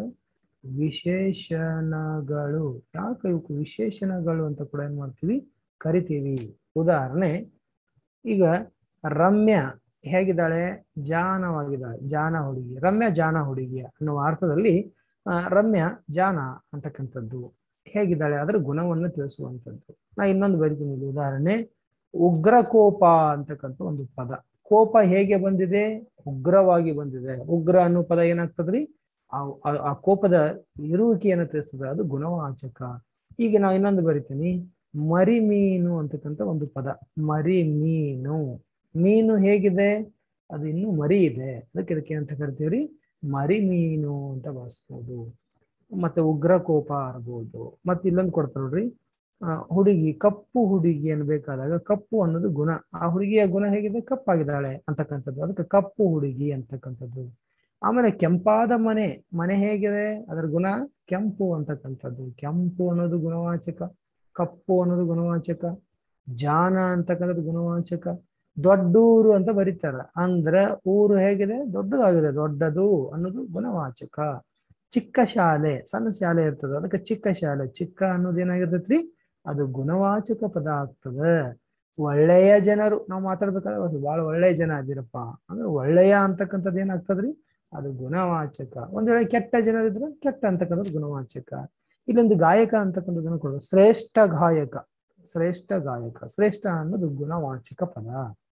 ವಿಶೇಷಣಗಳು ಯಾಕೆ ಇವಕ್ಕೆ ವಿಶೇಷಣಗಳು ಅಂತ ಕೂಡ ಏನ್ ಮಾಡ್ತೀವಿ ಕರಿತೀವಿ ಉದಾಹರಣೆ ಈಗ ರಮ್ಯ ಹೇಗಿದ್ದಾಳೆ ಜಾನವಾಗಿದ್ದಾಳೆ ಜಾನ ಹುಡುಗಿ ರಮ್ಯ ಜಾನ ಹುಡುಗಿ ಅನ್ನುವ ಅರ್ಥದಲ್ಲಿ ಆ, ರಮ್ಯ ಜಾನ ಅಂತಕ್ಕಂಥದ್ದು ಹೇಗಿದ್ದಾಳೆ ಅದರ ಗುಣವನ್ನು ತಿಳಿಸುವಂಥದ್ದು ನಾ ಇನ್ನೊಂದು ಬರಿತೀನಿ ಇಲ್ಲಿ ಉದಾಹರಣೆ ಉಗ್ರ ಕೋಪ ಅಂತಕ್ಕಂಥ ಒಂದು ಪದ ಕೋಪ ಹೇಗೆ ಬಂದಿದೆ ಉಗ್ರವಾಗಿ ಬಂದಿದೆ ಉಗ್ರ ಅನ್ನೋ ಪದ ಏನಾಗ್ತದ್ರಿ ಆ ಆ- ಆ ಕೋಪದ ಇರುವಿಕೆಯನ್ನು ತಿಳಿಸ್ತದೆ ಅದು ಗುಣವಾಚಕ ಈಗ ನಾವು ಇನ್ನೊಂದು ಬರಿತೀನಿ ಮರಿ ಮೀನು ಅಂತಕ್ಕಂಥ ಒಂದು ಪದ ಮರಿ ಮೀನು ಮೀನು ಹೇಗಿದೆ ಅದು ಇನ್ನೂ ಮರಿ ಇದೆ ಅದಕ್ಕೆ ಇದಕ್ಕೆ ಅಂತ ಕರಿತೀವ್ರಿ ಮರಿ ಮೀನು ಅಂತ ಬಳಸ್ಬೋದು ಮತ್ತೆ ಉಗ್ರ ಕೋಪ ಇರ್ಬೋದು ಮತ್ತೆ ಇಲ್ಲೊಂದು ಕೊಡ್ತಾರ ನೋಡ್ರಿ ಆ, ಹುಡುಗಿ ಕಪ್ಪು ಹುಡುಗಿ ಅನ್ಬೇಕಾದಾಗ ಕಪ್ಪು ಅನ್ನೋದು ಗುಣ ಆ ಹುಡುಗಿಯ ಗುಣ ಹೇಗಿದೆ ಕಪ್ಪಾಗಿದ್ದಾಳೆ ಅಂತಕ್ಕಂಥದ್ದು ಅದಕ್ಕೆ ಕಪ್ಪು ಹುಡುಗಿ ಅಂತಕ್ಕಂಥದ್ದು ಆಮೇಲೆ ಕೆಂಪಾದ ಮನೆ ಮನೆ ಹೇಗಿದೆ ಅದರ ಗುಣ ಕೆಂಪು ಅಂತಕ್ಕಂಥದ್ದು ಕೆಂಪು ಅನ್ನೋದು ಗುಣವಾಚಕ ಕಪ್ಪು ಅನ್ನೋದು ಗುಣವಾಚಕ ಜಾನ ಅಂತಕ್ಕಂಥದ್ದು ಗುಣವಾಚಕ ದೊಡ್ಡೂರು ಅಂತ ಬರೀತಾರ ಅಂದ್ರ ಊರು ಹೇಗಿದೆ ದೊಡ್ಡದಾಗಿದೆ ದೊಡ್ಡದು ಅನ್ನೋದು ಗುಣವಾಚಕ ಚಿಕ್ಕ ಶಾಲೆ ಸಣ್ಣ ಶಾಲೆ ಇರ್ತದೆ ಅದಕ್ಕೆ ಚಿಕ್ಕ ಶಾಲೆ ಚಿಕ್ಕ ಅನ್ನೋದು ಏನಾಗಿರ್ತೈತ್ರಿ ಅದು ಗುಣವಾಚಕ ಪದ ಆಗ್ತದೆ ಒಳ್ಳೆಯ ಜನರು ನಾವು ಮಾತಾಡ್ಬೇಕಾದ್ರೆ ಅದು ಬಹಳ ಒಳ್ಳೆಯ ಜನ ಅದಿರಪ್ಪ ಅಂದ್ರೆ ಒಳ್ಳೆಯ ಅಂತಕ್ಕಂಥದ್ದು ಏನಾಗ್ತದ್ರಿ ಅದು ಗುಣವಾಚಕ ಒಂದ್ ವೇಳೆ ಕೆಟ್ಟ ಜನರಿದ್ರೆ ಕೆಟ್ಟ ಅಂತಕ್ಕಂಥದ್ದು ಗುಣವಾಚಕ ಇಲ್ಲೊಂದು ಗಾಯಕ ಅಂತಕ್ಕಂಥದ್ದನ್ನು ಕೊಡೋದು ಶ್ರೇಷ್ಠ ಗಾಯಕ ಶ್ರೇಷ್ಠ ಗಾಯಕ ಶ್ರೇಷ್ಠ ಅನ್ನೋದು ಗುಣವಾಚಕ ಪದ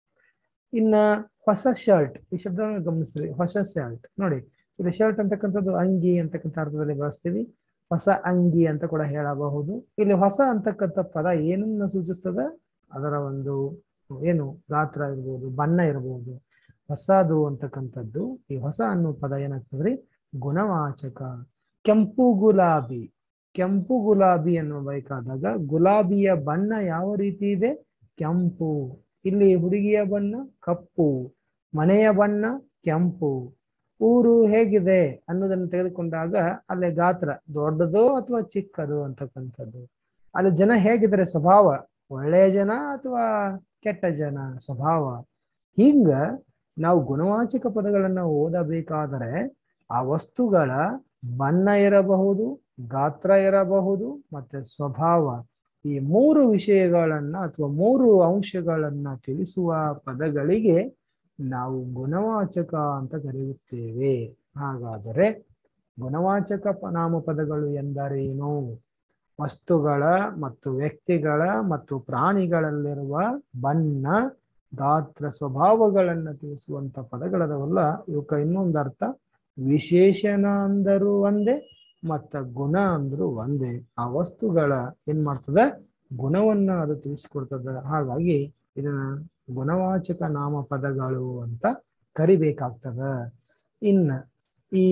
ಇನ್ನ ಹೊಸ ಶರ್ಟ್ ಈ ಶಬ್ದವನ್ನು ಗಮನಿಸ್ರಿ ಹೊಸ ಶರ್ಟ್ ನೋಡಿ ಇದು ಶರ್ಟ್ ಅಂತಕ್ಕಂಥದ್ದು ಅಂಗಿ ಅಂತಕ್ಕಂಥ ಅರ್ಥದಲ್ಲಿ ಬಳಸ್ತೀವಿ ಹೊಸ ಅಂಗಿ ಅಂತ ಕೂಡ ಹೇಳಬಹುದು ಇಲ್ಲಿ ಹೊಸ ಅಂತಕ್ಕಂಥ ಪದ ಏನನ್ನ ಸೂಚಿಸ್ತದೆ ಅದರ ಒಂದು ಏನು ಗಾತ್ರ ಇರ್ಬೋದು ಬಣ್ಣ ಇರಬಹುದು ಹೊಸದು ಅಂತಕ್ಕಂಥದ್ದು ಈ ಹೊಸ ಅನ್ನೋ ಪದ ಏನಾಗ್ತದ್ರಿ ಗುಣವಾಚಕ ಕೆಂಪು ಗುಲಾಬಿ ಕೆಂಪು ಗುಲಾಬಿ ಅನ್ನಬೇಕಾದಾಗ ಗುಲಾಬಿಯ ಬಣ್ಣ ಯಾವ ರೀತಿ ಇದೆ ಕೆಂಪು ಇಲ್ಲಿ ಹುಡುಗಿಯ ಬಣ್ಣ ಕಪ್ಪು ಮನೆಯ ಬಣ್ಣ ಕೆಂಪು ಊರು ಹೇಗಿದೆ ಅನ್ನೋದನ್ನು ತೆಗೆದುಕೊಂಡಾಗ ಅಲ್ಲಿ ಗಾತ್ರ ದೊಡ್ಡದೋ ಅಥವಾ ಚಿಕ್ಕದು ಅಂತಕ್ಕಂಥದ್ದು ಅಲ್ಲಿ ಜನ ಹೇಗಿದ್ದಾರೆ ಸ್ವಭಾವ ಒಳ್ಳೆಯ ಜನ ಅಥವಾ ಕೆಟ್ಟ ಜನ ಸ್ವಭಾವ ಹಿಂಗ ನಾವು ಗುಣವಾಚಕ ಪದಗಳನ್ನ ಓದಬೇಕಾದರೆ ಆ ವಸ್ತುಗಳ ಬಣ್ಣ ಇರಬಹುದು ಗಾತ್ರ ಇರಬಹುದು ಮತ್ತೆ ಸ್ವಭಾವ ಈ ಮೂರು ವಿಷಯಗಳನ್ನ ಅಥವಾ ಮೂರು ಅಂಶಗಳನ್ನ ತಿಳಿಸುವ ಪದಗಳಿಗೆ ನಾವು ಗುಣವಾಚಕ ಅಂತ ಕರೆಯುತ್ತೇವೆ ಹಾಗಾದರೆ ಗುಣವಾಚಕ ಪ- ನಾಮಪದಗಳು ಎಂದರೇನು ವಸ್ತುಗಳ ಮತ್ತು ವ್ಯಕ್ತಿಗಳ ಮತ್ತು ಪ್ರಾಣಿಗಳಲ್ಲಿರುವ ಬಣ್ಣ ಗಾತ್ರ ಸ್ವಭಾವಗಳನ್ನ ತಿಳಿಸುವಂತ ಪದಗಳದವಲ್ಲ ಇವಕ್ಕ ಇನ್ನೊಂದು ಅರ್ಥ ವಿಶೇಷಣ ಅಂದರೂ ಒಂದೇ ಮತ್ತ ಗುಣ ಅಂದ್ರು ಒಂದೇ ಆ ವಸ್ತುಗಳ ಏನ್ ಮಾಡ್ತದ ಗುಣವನ್ನ ಅದು ತಿಳಿಸ್ಕೊಡ್ತದ ಹಾಗಾಗಿ ಇದನ್ನ ಗುಣವಾಚಕ ನಾಮಪದಗಳು ಅಂತ ಕರಿಬೇಕಾಗ್ತದ ಇನ್ನ ಈ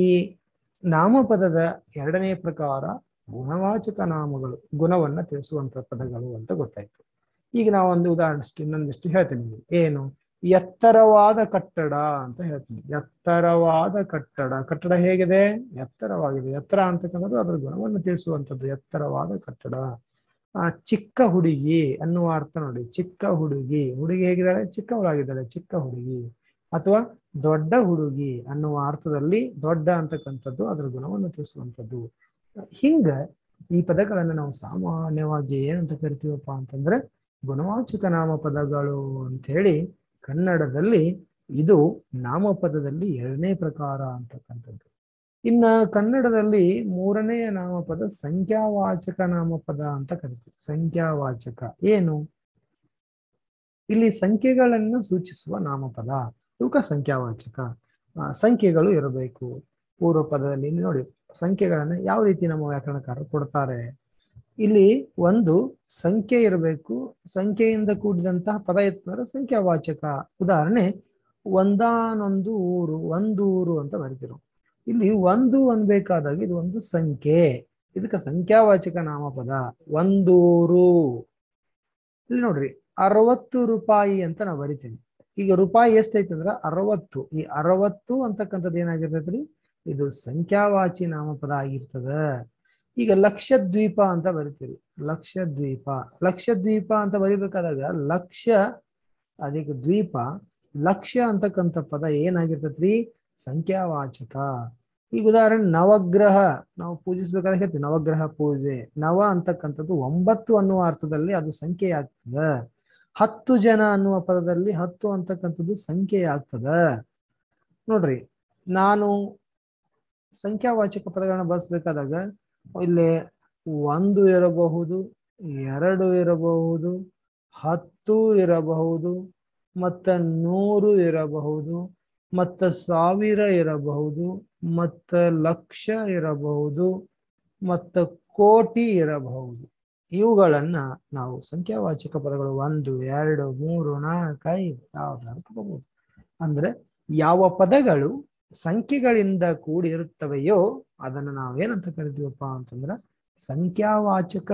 ನಾಮಪದದ ಎರಡನೇ ಪ್ರಕಾರ ಗುಣವಾಚಕ ನಾಮಗಳು ಗುಣವನ್ನ ತಿಳಿಸುವಂತ ಪದಗಳು ಅಂತ ಗೊತ್ತಾಯ್ತು ಈಗ ನಾವು ಒಂದು ಉದಾಹರಣೆ ಇನ್ನೊಂದಿಷ್ಟು ಹೇಳ್ತೀನಿ ನಿಮ್ಗೆ. ಏನು ಎತ್ತರವಾದ ಕಟ್ಟಡ ಅಂತ ಹೇಳ್ತೀನಿ ಎತ್ತರವಾದ ಕಟ್ಟಡ ಕಟ್ಟಡ ಹೇಗಿದೆ ಎತ್ತರವಾಗಿದೆ ಎತ್ತರ ಅಂತಕ್ಕಂಥದ್ದು ಅದರ ಗುಣವನ್ನು ತಿಳಿಸುವಂಥದ್ದು ಎತ್ತರವಾದ ಕಟ್ಟಡ ಆ ಚಿಕ್ಕ ಹುಡುಗಿ ಅನ್ನುವ ಅರ್ಥ ನೋಡಿ ಚಿಕ್ಕ ಹುಡುಗಿ ಹುಡುಗಿ ಹೇಗಿದ್ದಾಳೆ ಚಿಕ್ಕವಳಾಗಿದ್ದಾಳೆ ಚಿಕ್ಕ ಹುಡುಗಿ ಅಥವಾ ದೊಡ್ಡ ಹುಡುಗಿ ಅನ್ನುವ ಅರ್ಥದಲ್ಲಿ ದೊಡ್ಡ ಅಂತಕ್ಕಂಥದ್ದು ಅದರ ಗುಣವನ್ನು ತಿಳಿಸುವಂಥದ್ದು ಹಿಂಗ ಈ ಪದಗಳನ್ನು ನಾವು ಸಾಮಾನ್ಯವಾಗಿ ಏನಂತ ಕರಿತೀವಪ್ಪ ಅಂತಂದ್ರೆ ಗುಣವಾಚಕ ನಾಮಪದಗಳು ಅಂತ ಹೇಳಿ ಕನ್ನಡದಲ್ಲಿ ಇದು ನಾಮಪದದಲ್ಲಿ ಎರಡನೇ ಪ್ರಕಾರ ಅಂತಕ್ಕಂಥದ್ದು ಇನ್ನ ಕನ್ನಡದಲ್ಲಿ ಮೂರನೆಯ ನಾಮಪದ ಸಂಖ್ಯಾವಾಚಕ ನಾಮಪದ ಅಂತ ಕರಿತೀವಿ ಸಂಖ್ಯಾವಾಚಕ ಏನು ಇಲ್ಲಿ ಸಂಖ್ಯೆಗಳನ್ನು ಸೂಚಿಸುವ ನಾಮಪದ ಇವಕ್ಕ ಸಂಖ್ಯಾವಾಚಕ ಆ, ಸಂಖ್ಯೆಗಳು ಇರಬೇಕು ಪೂರ್ವ ಪದದಲ್ಲಿ ಇಲ್ಲಿ ನೋಡಿ ಸಂಖ್ಯೆಗಳನ್ನ ಯಾವ ರೀತಿ ನಮ್ಮ ವ್ಯಾಕರಣಕಾರರು ಕೊಡ್ತಾರೆ ಇಲ್ಲಿ ಒಂದು ಸಂಖ್ಯೆ ಇರಬೇಕು ಸಂಖ್ಯೆಯಿಂದ ಕೂಡಿದಂತಹ ಪದ ಇತ್ತಂದ್ರೆ ಸಂಖ್ಯಾವಾಚಕ ಉದಾಹರಣೆ ಒಂದಾನೊಂದು ಊರು ಒಂದು ಊರು ಅಂತ ಬರೀತಿರು ಇಲ್ಲಿ ಒಂದು ಅನ್ಬೇಕಾದಾಗ ಇದು ಒಂದು ಸಂಖ್ಯೆ ಇದಕ್ಕೆ ಸಂಖ್ಯಾವಾಚಕ ನಾಮಪದ ಒಂದೂರು ಇಲ್ಲಿ ನೋಡ್ರಿ ಅರವತ್ತು ರೂಪಾಯಿ ಅಂತ ನಾವು ಬರಿತೀವಿ ಈಗ ರೂಪಾಯಿ ಎಷ್ಟೈತೆ ಅಂದ್ರ ಅರವತ್ತು ಈ ಅರವತ್ತು ಅಂತಕ್ಕಂಥದ್ದು ಏನಾಗಿರ್ತೈತ್ರಿ ಇದು ಸಂಖ್ಯಾವಾಚಿ ನಾಮಪದ ಆಗಿರ್ತದ ಈಗ ಲಕ್ಷದ್ವೀಪ ಅಂತ ಬರಿತೀವಿ ಲಕ್ಷದ್ವೀಪ ಲಕ್ಷದ್ವೀಪ ಅಂತ ಬರಿಬೇಕಾದಾಗ ಲಕ್ಷ ಅದಕ್ಕೆ ದ್ವೀಪ ಲಕ್ಷ ಅಂತಕ್ಕಂಥ ಪದ ಏನಾಗಿರ್ತೈತ್ರಿ ಸಂಖ್ಯಾವಾಚಕ ಈಗ ಉದಾಹರಣೆ ನವಗ್ರಹ ನಾವು ಪೂಜಿಸ್ಬೇಕಾದ್ರೆ ಹೇಳ್ತೀವಿ ನವಗ್ರಹ ಪೂಜೆ ನವ ಅಂತಕ್ಕಂಥದ್ದು ಒಂಬತ್ತು ಅನ್ನುವ ಅರ್ಥದಲ್ಲಿ ಅದು ಸಂಖ್ಯೆ ಆಗ್ತದ ಹತ್ತು ಜನ ಅನ್ನುವ ಪದದಲ್ಲಿ ಹತ್ತು ಅಂತಕ್ಕಂಥದ್ದು ಸಂಖ್ಯೆ ಆಗ್ತದ ನೋಡ್ರಿ ನಾನು ಸಂಖ್ಯಾವಾಚಕ ಪದಗಳನ್ನ ಬಳಸ್ಬೇಕಾದಾಗ ಇಲ್ಲಿ ಒಂದು ಇರಬಹುದು ಎರಡು ಇರಬಹುದು ಹತ್ತು ಇರಬಹುದು ಮತ್ತ ನೂರು ಇರಬಹುದು ಮತ್ತ ಸಾವಿರ ಇರಬಹುದು ಮತ್ತ ಲಕ್ಷ ಇರಬಹುದು ಮತ್ತ ಕೋಟಿ ಇರಬಹುದು ಇವುಗಳನ್ನ ನಾವು ಸಂಖ್ಯಾವಾಚಕ ಪದಗಳು ಒಂದು ಎರಡು ಮೂರು ನಾಲ್ಕು ಐದು ಯಾವ್ದಾದ್ರು ತಗೋಬಹುದು ಅಂದ್ರೆ ಯಾವ ಪದಗಳು ಸಂಖ್ಯೆಗಳಿಂದ ಕೂಡಿರುತ್ತವೆಯೋ ಅದನ್ನ ನಾವೇನಂತ ಕರಿತೀವಪ್ಪ ಅಂತಂದ್ರ ಸಂಖ್ಯಾವಾಚಕ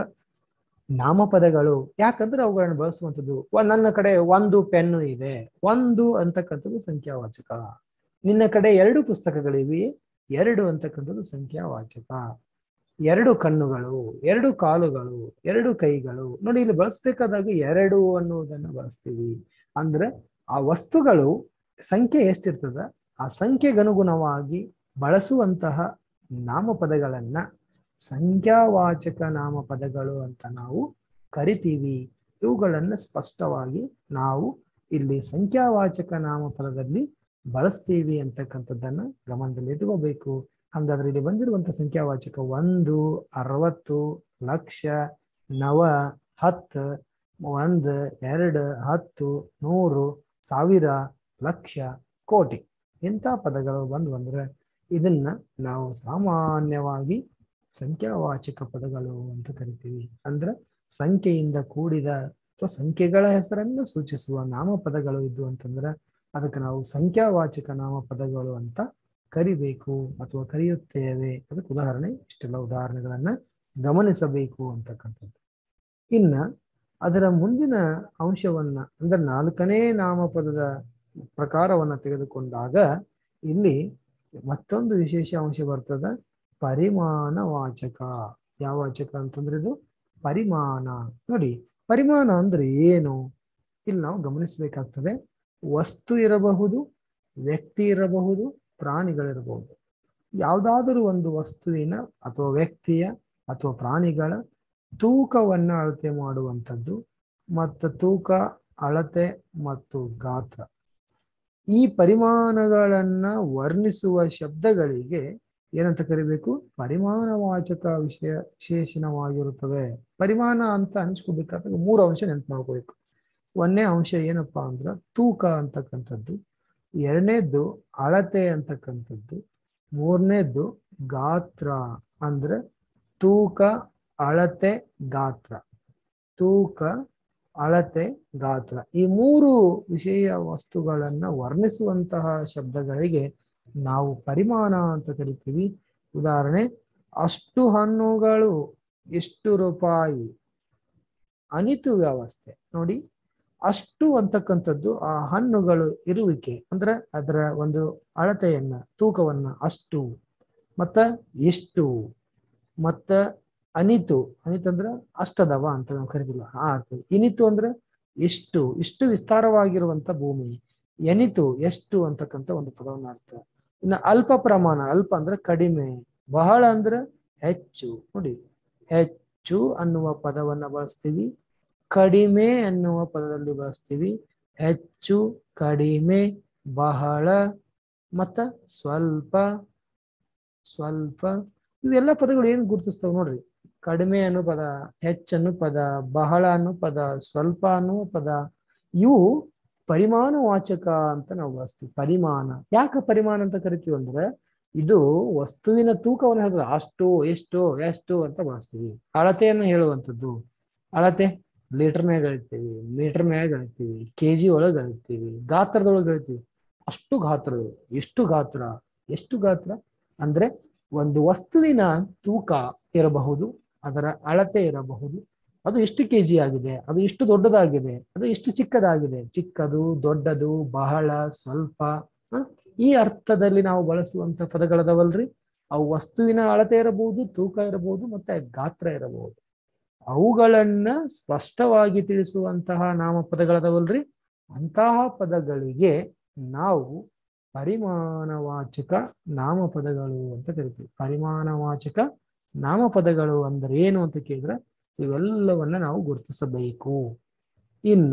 ನಾಮಪದಗಳು ಯಾಕಂದ್ರೆ ಅವುಗಳನ್ನ ಬಳಸುವಂಥದ್ದು ಒಂದ್ ನನ್ನ ಕಡೆ ಒಂದು ಪೆನ್ನು ಇದೆ ಒಂದು ಅಂತಕ್ಕಂಥದ್ದು ಸಂಖ್ಯಾವಾಚಕ ನಿನ್ನ ಕಡೆ ಎರಡು ಪುಸ್ತಕಗಳಿವೆ ಎರಡು ಅಂತಕ್ಕಂಥದ್ದು ಸಂಖ್ಯಾವಾಚಕ ಎರಡು ಕಣ್ಣುಗಳು ಎರಡು ಕಾಲುಗಳು ಎರಡು ಕೈಗಳು ನೋಡಿ ಇಲ್ಲಿ ಬಳಸ್ಬೇಕಾದಾಗ ಎರಡು ಅನ್ನುವುದನ್ನ ಬಳಸ್ತೀವಿ ಅಂದ್ರೆ ಆ ವಸ್ತುಗಳು ಸಂಖ್ಯೆ ಎಷ್ಟಿರ್ತದ ಆ ಸಂಖ್ಯೆಗನುಗುಣವಾಗಿ ಬಳಸುವಂತಹ ನಾಮಪದಗಳನ್ನ ಸಂಖ್ಯಾವಾಚಕ ನಾಮಪದಗಳು ಅಂತ ನಾವು ಕರಿತೀವಿ ಇವುಗಳನ್ನ ಸ್ಪಷ್ಟವಾಗಿ ನಾವು ಇಲ್ಲಿ ಸಂಖ್ಯಾವಾಚಕ ನಾಮಪದದಲ್ಲಿ ಬಳಸ್ತೀವಿ ಅಂತಕ್ಕಂಥದ್ದನ್ನ ಗಮನದಲ್ಲಿ ಇಟ್ಕೋಬೇಕು ಹಾಗಾದ್ರೆ ಇಲ್ಲಿ ಬಂದಿರುವಂತ ಸಂಖ್ಯಾವಾಚಕ ಒಂದು ಅರವತ್ತು ಲಕ್ಷ ನವ ಹತ್ತು ಒಂದ್ ಎರಡು ಹತ್ತು ನೂರು ಸಾವಿರ ಲಕ್ಷ ಕೋಟಿ ಇಂಥ ಪದಗಳು ಬಂದು ಬಂದ್ರೆ ಇದನ್ನ ನಾವು ಸಾಮಾನ್ಯವಾಗಿ ಸಂಖ್ಯಾವಾಚಕ ಪದಗಳು ಅಂತ ಕರಿತೀವಿ ಅಂದ್ರೆ ಸಂಖ್ಯೆಯಿಂದ ಕೂಡಿದ ಅಥವಾ ಸಂಖ್ಯೆಗಳ ಹೆಸರನ್ನು ಸೂಚಿಸುವ ನಾಮಪದಗಳು ಇದ್ದು ಅಂತಂದ್ರೆ ಅದಕ್ಕೆ ನಾವು ಸಂಖ್ಯಾವಾಚಕ ನಾಮಪದಗಳು ಅಂತ ಕರಿಬೇಕು ಅಥವಾ ಕರೆಯುತ್ತೇವೆ ಅದಕ್ಕೆ ಉದಾಹರಣೆ ಇಷ್ಟೆಲ್ಲ ಉದಾಹರಣೆಗಳನ್ನ ಗಮನಿಸಬೇಕು ಅಂತಕ್ಕಂಥದ್ದು ಇನ್ನ ಅದರ ಮುಂದಿನ ಅಂಶವನ್ನ ಅಂದ್ರೆ ನಾಲ್ಕನೇ ನಾಮಪದದ ಪ್ರಕಾರವನ್ನ ತೆಗೆದುಕೊಂಡಾಗ ಇಲ್ಲಿ ಮತ್ತೊಂದು ವಿಶೇಷ ಅಂಶ ಬರ್ತದ ಪರಿಮಾಣ ವಾಚಕ ಯಾವ ವಾಚಕ ಅಂತಂದ್ರೆ ಇದು ಪರಿಮಾಣ ನೋಡಿ ಪರಿಮಾಣ ಅಂದ್ರೆ ಏನು ಇಲ್ಲಿ ನಾವು ಗಮನಿಸಬೇಕಾಗ್ತದೆ ವಸ್ತು ಇರಬಹುದು ವ್ಯಕ್ತಿ ಇರಬಹುದು ಪ್ರಾಣಿಗಳಿರಬಹುದು ಯಾವುದಾದರೂ ಒಂದು ವಸ್ತುವಿನ ಅಥವಾ ವ್ಯಕ್ತಿಯ ಅಥವಾ ಪ್ರಾಣಿಗಳ ತೂಕವನ್ನ ಅಳತೆ ಮಾಡುವಂಥದ್ದು ಮತ್ತು ತೂಕ ಅಳತೆ ಮತ್ತು ಗಾತ್ರ ಈ ಪರಿಮಾಣಗಳನ್ನ ವರ್ಣಿಸುವ ಶಬ್ದಗಳಿಗೆ ಏನಂತ ಕರಿಬೇಕು ಪರಿಮಾಣವಾಚಕ ವಿಷಯ ವಿಶೇಷಣವಾಗಿರುತ್ತವೆ ಪರಿಮಾಣ ಅಂತ ಅನ್ಸ್ಕೋಬೇಕಾದ್ರೆ ಮೂರು ಅಂಶ ನೆನಪು ಮಾಡ್ಕೋಬೇಕು ಒಂದನೇ ಅಂಶ ಏನಪ್ಪಾ ಅಂದ್ರ ತೂಕ ಅಂತಕ್ಕಂಥದ್ದು ಎರಡನೇದ್ದು ಅಳತೆ ಅಂತಕ್ಕಂಥದ್ದು ಮೂರನೇದ್ದು ಗಾತ್ರ ಅಂದ್ರೆ ತೂಕ ಅಳತೆ ಗಾತ್ರ ತೂಕ ಅಳತೆ ಗಾತ್ರ ಈ ಮೂರು ವಿಷಯ ವಸ್ತುಗಳನ್ನ ವರ್ಣಿಸುವಂತಹ ಶಬ್ದಗಳಿಗೆ ನಾವು ಪರಿಮಾಣ ಅಂತ ಕರಿತೀವಿ ಉದಾಹರಣೆ ಅಷ್ಟು ಹಣ್ಣುಗಳು ಎಷ್ಟು ರೂಪಾಯಿ ಅನಿತು ವ್ಯವಸ್ಥೆ ನೋಡಿ ಅಷ್ಟು ಅಂತಕ್ಕಂಥದ್ದು ಆ ಹಣ್ಣುಗಳು ಇರುವಿಕೆ ಅಂದ್ರೆ ಅದರ ಒಂದು ಅಳತೆಯನ್ನ ತೂಕವನ್ನ ಅಷ್ಟು ಮತ್ತ ಎಷ್ಟು ಮತ್ತ ಅನಿತು ಅನಿತು ಅಂದ್ರೆ ಅಷ್ಟದವ ಅಂತ ನಾವು ಕರಿತಿಲ್ಲ ಆ ಅರ್ಥ ಇನಿತು ಅಂದ್ರೆ ಎಷ್ಟು ಇಷ್ಟು ವಿಸ್ತಾರವಾಗಿರುವಂತ ಭೂಮಿ ಎನಿತು ಎಷ್ಟು ಅಂತಕ್ಕಂಥ ಒಂದು ಪದವನ್ನ ಅರ್ಥ ಇನ್ನು ಅಲ್ಪ ಪ್ರಮಾಣ ಅಲ್ಪ ಅಂದ್ರೆ ಕಡಿಮೆ ಬಹಳ ಅಂದ್ರೆ ಹೆಚ್ಚು ನೋಡಿ ಹೆಚ್ಚು ಅನ್ನುವ ಪದವನ್ನ ಬಳಸ್ತೀವಿ ಕಡಿಮೆ ಅನ್ನುವ ಪದದಲ್ಲಿ ಬಳಸ್ತೀವಿ ಹೆಚ್ಚು ಕಡಿಮೆ ಬಹಳ ಮತ್ತ ಸ್ವಲ್ಪ ಸ್ವಲ್ಪ ಇವೆಲ್ಲ ಪದಗಳು ಏನು ಗುರುತಿಸ್ತಾವ ನೋಡ್ರಿ ಕಡಿಮೆ ಅನ್ನೋ ಪದ ಹೆಚ್ಚನ್ನು ಪದ ಬಹಳ ಅನ್ನೋ ಪದ ಸ್ವಲ್ಪ ಅನ್ನುವ ಪದ ಇವು ಪರಿಮಾಣ ವಾಚಕ ಅಂತ ನಾವು ಬಳಸ್ತೀವಿ ಪರಿಮಾಣ ಯಾಕೆ ಪರಿಮಾಣ ಅಂತ ಕರಿತೀವಿ ಅಂದ್ರೆ ಇದು ವಸ್ತುವಿನ ತೂಕವನ್ನು ಹೇಳಿದ್ರೆ ಅಷ್ಟು ಎಷ್ಟು ಎಷ್ಟು ಅಂತ ಬಳಸ್ತೀವಿ ಅಳತೆಯನ್ನು ಹೇಳುವಂಥದ್ದು ಅಳತೆ ಲೀಟರ್ ಮ್ಯಾಗ ಹೇಳ್ತೀವಿ ಮೀಟರ್ ಮ್ಯಾಗ ಹೇಳ್ತೀವಿ ಕೆ ಜಿ ಒಳಗೆ ಹೇಳ್ತೀವಿ ಗಾತ್ರದೊಳಗೆ ಹೇಳ್ತೀವಿ ಅಷ್ಟು ಗಾತ್ರ ಎಷ್ಟು ಗಾತ್ರ ಎಷ್ಟು ಗಾತ್ರ ಅಂದ್ರೆ ಒಂದು ವಸ್ತುವಿನ ತೂಕ ಇರಬಹುದು ಅದರ ಅಳತೆ ಇರಬಹುದು ಅದು ಎಷ್ಟು ಕೆ ಜಿ ಆಗಿದೆ ಅದು ಎಷ್ಟು ದೊಡ್ಡದಾಗಿದೆ ಅದು ಎಷ್ಟು ಚಿಕ್ಕದಾಗಿದೆ ಚಿಕ್ಕದು ದೊಡ್ಡದು ಬಹಳ ಸ್ವಲ್ಪ ಹ? ಈ ಅರ್ಥದಲ್ಲಿ ನಾವು ಬಳಸುವಂತ ಪದಗಳದವಲ್ರಿ ಅವು ವಸ್ತುವಿನ ಅಳತೆ ಇರಬಹುದು ತೂಕ ಇರಬಹುದು ಮತ್ತೆ ಗಾತ್ರ ಇರಬಹುದು ಅವುಗಳನ್ನ ಸ್ಪಷ್ಟವಾಗಿ ತಿಳಿಸುವಂತಹ ನಾಮಪದಗಳದವಲ್ರಿ ಅಂತಹ ಪದಗಳಿಗೆ ನಾವು ಪರಿಮಾಣವಾಚಕ ನಾಮಪದಗಳು ಅಂತ ಕರಿತೀವಿ ಪರಿಮಾಣವಾಚಕ ನಾಮಪದಗಳು ಅಂದ್ರೆ ಏನು ಅಂತ ಕೇಳಿದ್ರೆ ಇವೆಲ್ಲವನ್ನ ನಾವು ಗುರುತಿಸಬೇಕು ಇನ್ನ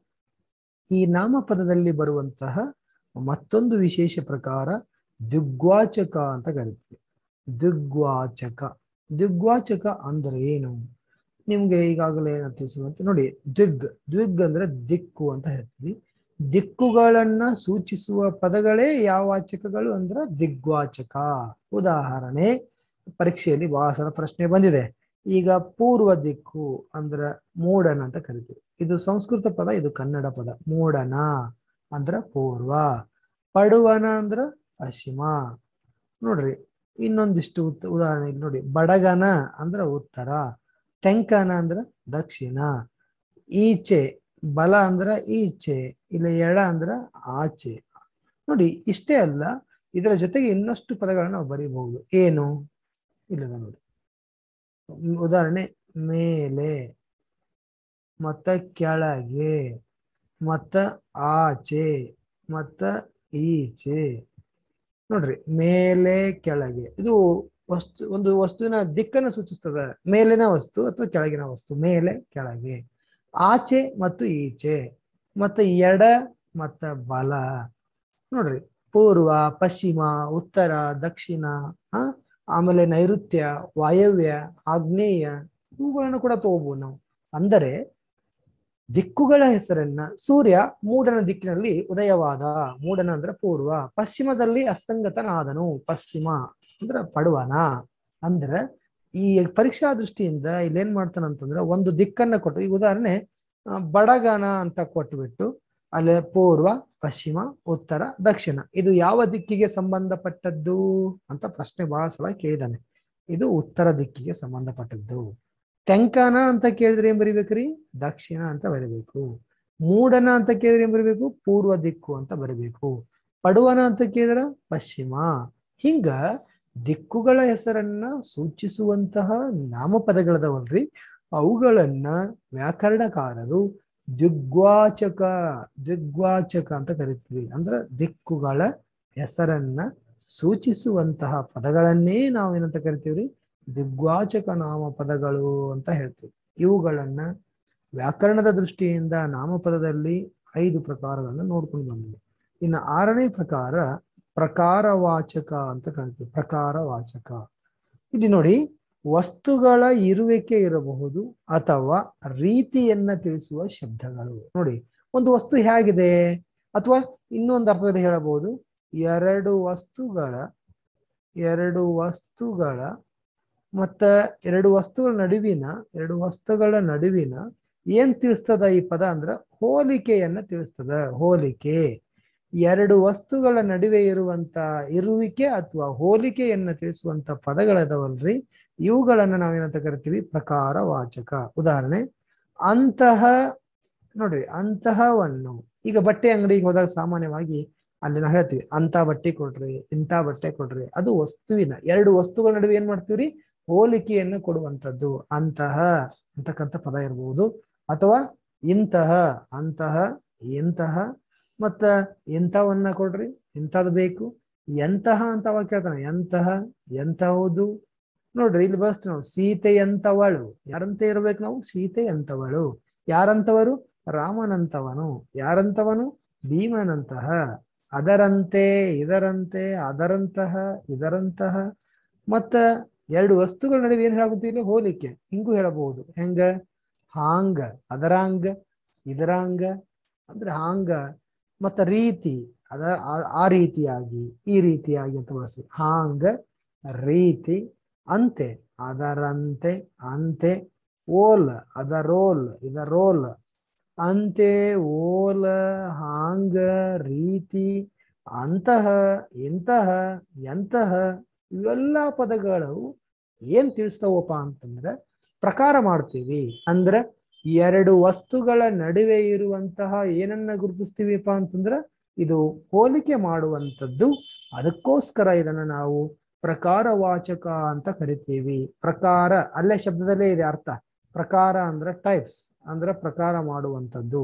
ಈ ನಾಮಪದದಲ್ಲಿ ಬರುವಂತಹ ಮತ್ತೊಂದು ವಿಶೇಷ ಪ್ರಕಾರ ದಿಗ್ವಾಚಕ ಅಂತ ಕರಿತೀವಿ ದಿಗ್ವಾಚಕ ದಿಗ್ವಾಚಕ ಅಂದ್ರೆ ಏನು ನಿಮ್ಗೆ ಈಗಾಗಲೇ ತಿಳಿಸುವಂತೆ ನೋಡಿ ದಿಗ್ ದ್ವಿಗ್ ಅಂದ್ರೆ ದಿಕ್ಕು ಅಂತ ಹೇಳ್ತೀವಿ ದಿಕ್ಕುಗಳನ್ನ ಸೂಚಿಸುವ ಪದಗಳೇ ಯಾವ ವಾಚಕಗಳು ಅಂದ್ರೆ ದಿಗ್ವಾಚಕ ಉದಾಹರಣೆ ಪರೀಕ್ಷೆಯಲ್ಲಿ ಬಹಳ ಸಲ ಪ್ರಶ್ನೆ ಬಂದಿದೆ ಈಗ ಪೂರ್ವ ದಿಕ್ಕು ಅಂದ್ರ ಮೂಡನ ಅಂತ ಕರಿತೀವಿ ಇದು ಸಂಸ್ಕೃತ ಪದ ಇದು ಕನ್ನಡ ಪದ ಮೂಡನ ಅಂದ್ರ ಪೂರ್ವ ಪಡುವನ ಅಂದ್ರ ಪಶ್ಚಿಮ ನೋಡ್ರಿ ಇನ್ನೊಂದಿಷ್ಟು ಉತ್- ಉದಾಹರಣೆ ಇಲ್ಲಿ ನೋಡಿ ಬಡಗನ ಅಂದ್ರ ಉತ್ತರ ಟೆಂಕನ ಅಂದ್ರ ದಕ್ಷಿಣ ಈಚೆ ಬಲ ಅಂದ್ರ ಈಚೆ ಇಲ್ಲ ಎಡ ಅಂದ್ರ ಆಚೆ ನೋಡಿ ಇಷ್ಟೇ ಅಲ್ಲ ಇದರ ಜೊತೆಗೆ ಇನ್ನಷ್ಟು ಪದಗಳನ್ನ ನಾವು ಬರೀಬಹುದು ಏನು ಇಲ್ಲದ ನೋಡಿ ಉಮ್, ಉದಾಹರಣೆ ಮೇಲೆ ಮತ್ತ ಕೆಳಗೆ ಮತ್ತ ಆಚೆ ಮತ್ತ ಈಚೆ ನೋಡ್ರಿ ಮೇಲೆ ಕೆಳಗೆ ಇದು ವಸ್ತು ಒಂದು ವಸ್ತುವಿನ ದಿಕ್ಕನ್ನು ಸೂಚಿಸ್ತದೆ ಮೇಲಿನ ವಸ್ತು ಅಥವಾ ಕೆಳಗಿನ ವಸ್ತು ಮೇಲೆ ಕೆಳಗೆ ಆಚೆ ಮತ್ತು ಈಚೆ ಮತ್ತೆ ಎಡ ಮತ್ತ ಬಲ ನೋಡ್ರಿ ಪೂರ್ವ ಪಶ್ಚಿಮ ಉತ್ತರ ದಕ್ಷಿಣ ಆ ಆಮೇಲೆ ನೈಋತ್ಯ ವಾಯವ್ಯ ಆಗ್ನೇಯ ಇವುಗಳನ್ನು ಕೂಡ ತಗೋಬಹುದು ನಾವು ಅಂದರೆ ದಿಕ್ಕುಗಳ ಹೆಸರನ್ನ ಸೂರ್ಯ ಮೂಡನ ದಿಕ್ಕಿನಲ್ಲಿ ಉದಯವಾದ ಮೂಡನ ಅಂದ್ರೆ ಪೂರ್ವ ಪಶ್ಚಿಮದಲ್ಲಿ ಅಸ್ತಂಗತನಾದನು ಪಶ್ಚಿಮ ಅಂದ್ರ ಪಡುವನ ಅಂದ್ರೆ ಈ ಪರೀಕ್ಷಾ ದೃಷ್ಟಿಯಿಂದ ಇಲ್ಲೇನ್ ಮಾಡ್ತಾನಂತಂದ್ರೆ ಒಂದು ದಿಕ್ಕನ್ನ ಕೊಟ್ಟು ಈ ಉದಾಹರಣೆ ಆ, ಬಡಗನ ಅಂತ ಕೊಟ್ಬಿಟ್ಟು ಅಲ್ಲಿ ಪೂರ್ವ ಪಶ್ಚಿಮ ಉತ್ತರ ದಕ್ಷಿಣ ಇದು ಯಾವ ದಿಕ್ಕಿಗೆ ಸಂಬಂಧಪಟ್ಟದ್ದು ಅಂತ ಪ್ರಶ್ನೆ ಬಹಳ ಸಲ ಕೇಳಿದಾನೆ ಇದು ಉತ್ತರ ದಿಕ್ಕಿಗೆ ಸಂಬಂಧಪಟ್ಟದ್ದು ತೆಂಕನ ಅಂತ ಕೇಳಿದ್ರೆ ಏನ್ ಬರಿಬೇಕ್ರಿ ದಕ್ಷಿಣ ಅಂತ ಬರಿಬೇಕು ಮೂಡನ ಅಂತ ಕೇಳಿದ್ರೆ ಏನ್ ಬರಿಬೇಕು ಪೂರ್ವ ದಿಕ್ಕು ಅಂತ ಬರಿಬೇಕು ಪಡುವನ ಅಂತ ಕೇಳಿದ್ರ ಪಶ್ಚಿಮ ಹಿಂಗ ದಿಕ್ಕುಗಳ ಹೆಸರನ್ನ ಸೂಚಿಸುವಂತಹ ನಾಮಪದಗಳದವಲ್ರಿ ಅವುಗಳನ್ನ ವ್ಯಾಕರಣಕಾರರು ದಿಗ್ವಾಚಕ ದಿಗ್ವಾಚಕ ಅಂತ ಕರಿತೀವಿ ಅಂದ್ರೆ ದಿಕ್ಕುಗಳ ಹೆಸರನ್ನ ಸೂಚಿಸುವಂತಹ ಪದಗಳನ್ನೇ ನಾವು ಏನಂತ ಕರಿತೀವ್ರಿ ದಿಗ್ವಾಚಕ ನಾಮಪದಗಳು ಅಂತ ಹೇಳ್ತೀವಿ ಇವುಗಳನ್ನ ವ್ಯಾಕರಣದ ದೃಷ್ಟಿಯಿಂದ ನಾಮಪದದಲ್ಲಿ ಐದು ಪ್ರಕಾರಗಳನ್ನ ನೋಡ್ಕೊಂಡು ಬಂದ್ವಿ ಇನ್ನು ಆರನೇ ಪ್ರಕಾರ ಪ್ರಕಾರವಾಚಕ ಅಂತ ಕರಿತೀವಿ ಪ್ರಕಾರವಾಚಕ ಇಲ್ಲಿ ನೋಡಿ ವಸ್ತುಗಳ ಇರುವಿಕೆ ಇರಬಹುದು ಅಥವಾ ರೀತಿಯನ್ನ ತಿಳಿಸುವ ಶಬ್ದಗಳು ನೋಡಿ ಒಂದು ವಸ್ತು ಹೇಗಿದೆ ಅಥವಾ ಇನ್ನೊಂದು ಅರ್ಥದಲ್ಲಿ ಹೇಳಬಹುದು ಎರಡು ವಸ್ತುಗಳ ಎರಡು ವಸ್ತುಗಳ ಮತ್ತ ಎರಡು ವಸ್ತುಗಳ ನಡುವಿನ ಎರಡು ವಸ್ತುಗಳ ನಡುವಿನ ಏನ್ ತಿಳಿಸ್ತದ ಈ ಪದ ಅಂದ್ರ ಹೋಲಿಕೆಯನ್ನ ತಿಳಿಸ್ತದ ಹೋಲಿಕೆ ಎರಡು ವಸ್ತುಗಳ ನಡುವೆ ಇರುವಂತ ಇರುವಿಕೆ ಅಥವಾ ಹೋಲಿಕೆಯನ್ನ ತಿಳಿಸುವಂತ ಪದಗಳದವಲ್ರಿ ಇವುಗಳನ್ನ ನಾವೇನಂತ ಕರಿತೀವಿ ಪ್ರಕಾರವಾಚಕ ಉದಾಹರಣೆ ಅಂತಹ ನೋಡ್ರಿ ಅಂತಹವನ್ನು ಈಗ ಬಟ್ಟೆ ಅಂಗಡಿಗೆ ಹೋದಾಗ ಸಾಮಾನ್ಯವಾಗಿ ಅಲ್ಲಿ ನಾವು ಹೇಳ್ತೀವಿ ಅಂತ ಬಟ್ಟೆ ಕೊಡ್ರಿ ಇಂಥ ಬಟ್ಟೆ ಕೊಡ್ರಿ ಅದು ವಸ್ತುವಿನ ಎರಡು ವಸ್ತುಗಳ ನಡುವೆ ಏನ್ ಮಾಡ್ತೀವ್ರಿ ಹೋಲಿಕೆಯನ್ನು ಕೊಡುವಂಥದ್ದು ಅಂತಹ ಅಂತಕ್ಕಂಥ ಪದ ಇರಬಹುದು ಅಥವಾ ಇಂತಹ ಅಂತಹ ಎಂತಹ ಮತ್ತ ಎಂಥವನ್ನ ಕೊಡ್ರಿ ಇಂಥದ್ದು ಬೇಕು ಎಂತಹ ಅಂತ ಅವಾಗ ಕೇಳ್ತಾನೆ ಎಂತಹ ಎಂತಹುದು ನೋಡ್ರಿ ಇಲ್ಲಿ ಬಳಸ್ತೀವಿ ನಾವು ಸೀತೆ ಎಂತವಳು ಯಾರಂತೆ ಇರ್ಬೇಕು ನಾವು ಸೀತೆ ಎಂತವಳು ಯಾರಂತವರು ರಾಮನಂತವನು ಯಾರಂತವನು ಭೀಮನಂತಹ ಅದರಂತೆ ಇದರಂತೆ ಅದರಂತಹ ಇದರಂತಹ ಮತ್ತ ಎರಡು ವಸ್ತುಗಳ ನಡುವೆ ಏನ್ ಹೇಳಾಗುತ್ತಿಲ್ಲ ಹೋಲಿಕೆ ಹಿಂಗೂ ಹೇಳಬಹುದು ಹೆಂಗ ಹಾಂಗ ಅದರಾಂಗ ಇದರಾಂಗ ಅಂದ್ರೆ ಹಾಂಗ ಮತ್ತ ರೀತಿ ಅದ ಆ- ಆ ರೀತಿಯಾಗಿ ಈ ರೀತಿಯಾಗಿ ಅಂತ ಬಳಸ್ತೀವಿ ಹಾಂಗ ರೀತಿ ಅಂತೆ ಅದರಂತೆ ಅಂತೆ ಓಲ್ ಅದರೋಲ್ ಇದರೋಲ್ ಅಂತೆ ಓಲ ಹಾಂಗ ರೀತಿ ಅಂತಹ ಇಂತಹ ಎಂತಹ ಇವೆಲ್ಲ ಪದಗಳು ಏನ್ ತಿಳಿಸ್ತಾವಪ್ಪ ಅಂತಂದ್ರೆ ಪ್ರಕಾರ ಮಾಡ್ತೀವಿ ಅಂದ್ರೆ ಎರಡು ವಸ್ತುಗಳ ನಡುವೆ ಇರುವಂತಹ ಏನನ್ನ ಗುರುತಿಸ್ತೀವಿಪ್ಪ ಅಂತಂದ್ರೆ ಇದು ಹೋಲಿಕೆ ಮಾಡುವಂಥದ್ದು ಅದಕ್ಕೋಸ್ಕರ ಇದನ್ನ ನಾವು ಪ್ರಕಾರವಾಚಕ ಅಂತ ಕರಿತೀವಿ ಪ್ರಕಾರ ಅಲ್ಲೇ ಶಬ್ದದಲ್ಲೇ ಇದೆ ಅರ್ಥ ಪ್ರಕಾರ ಅಂದ್ರೆ ಟೈಪ್ಸ್ ಅಂದ್ರೆ ಪ್ರಕಾರ ಮಾಡುವಂಥದ್ದು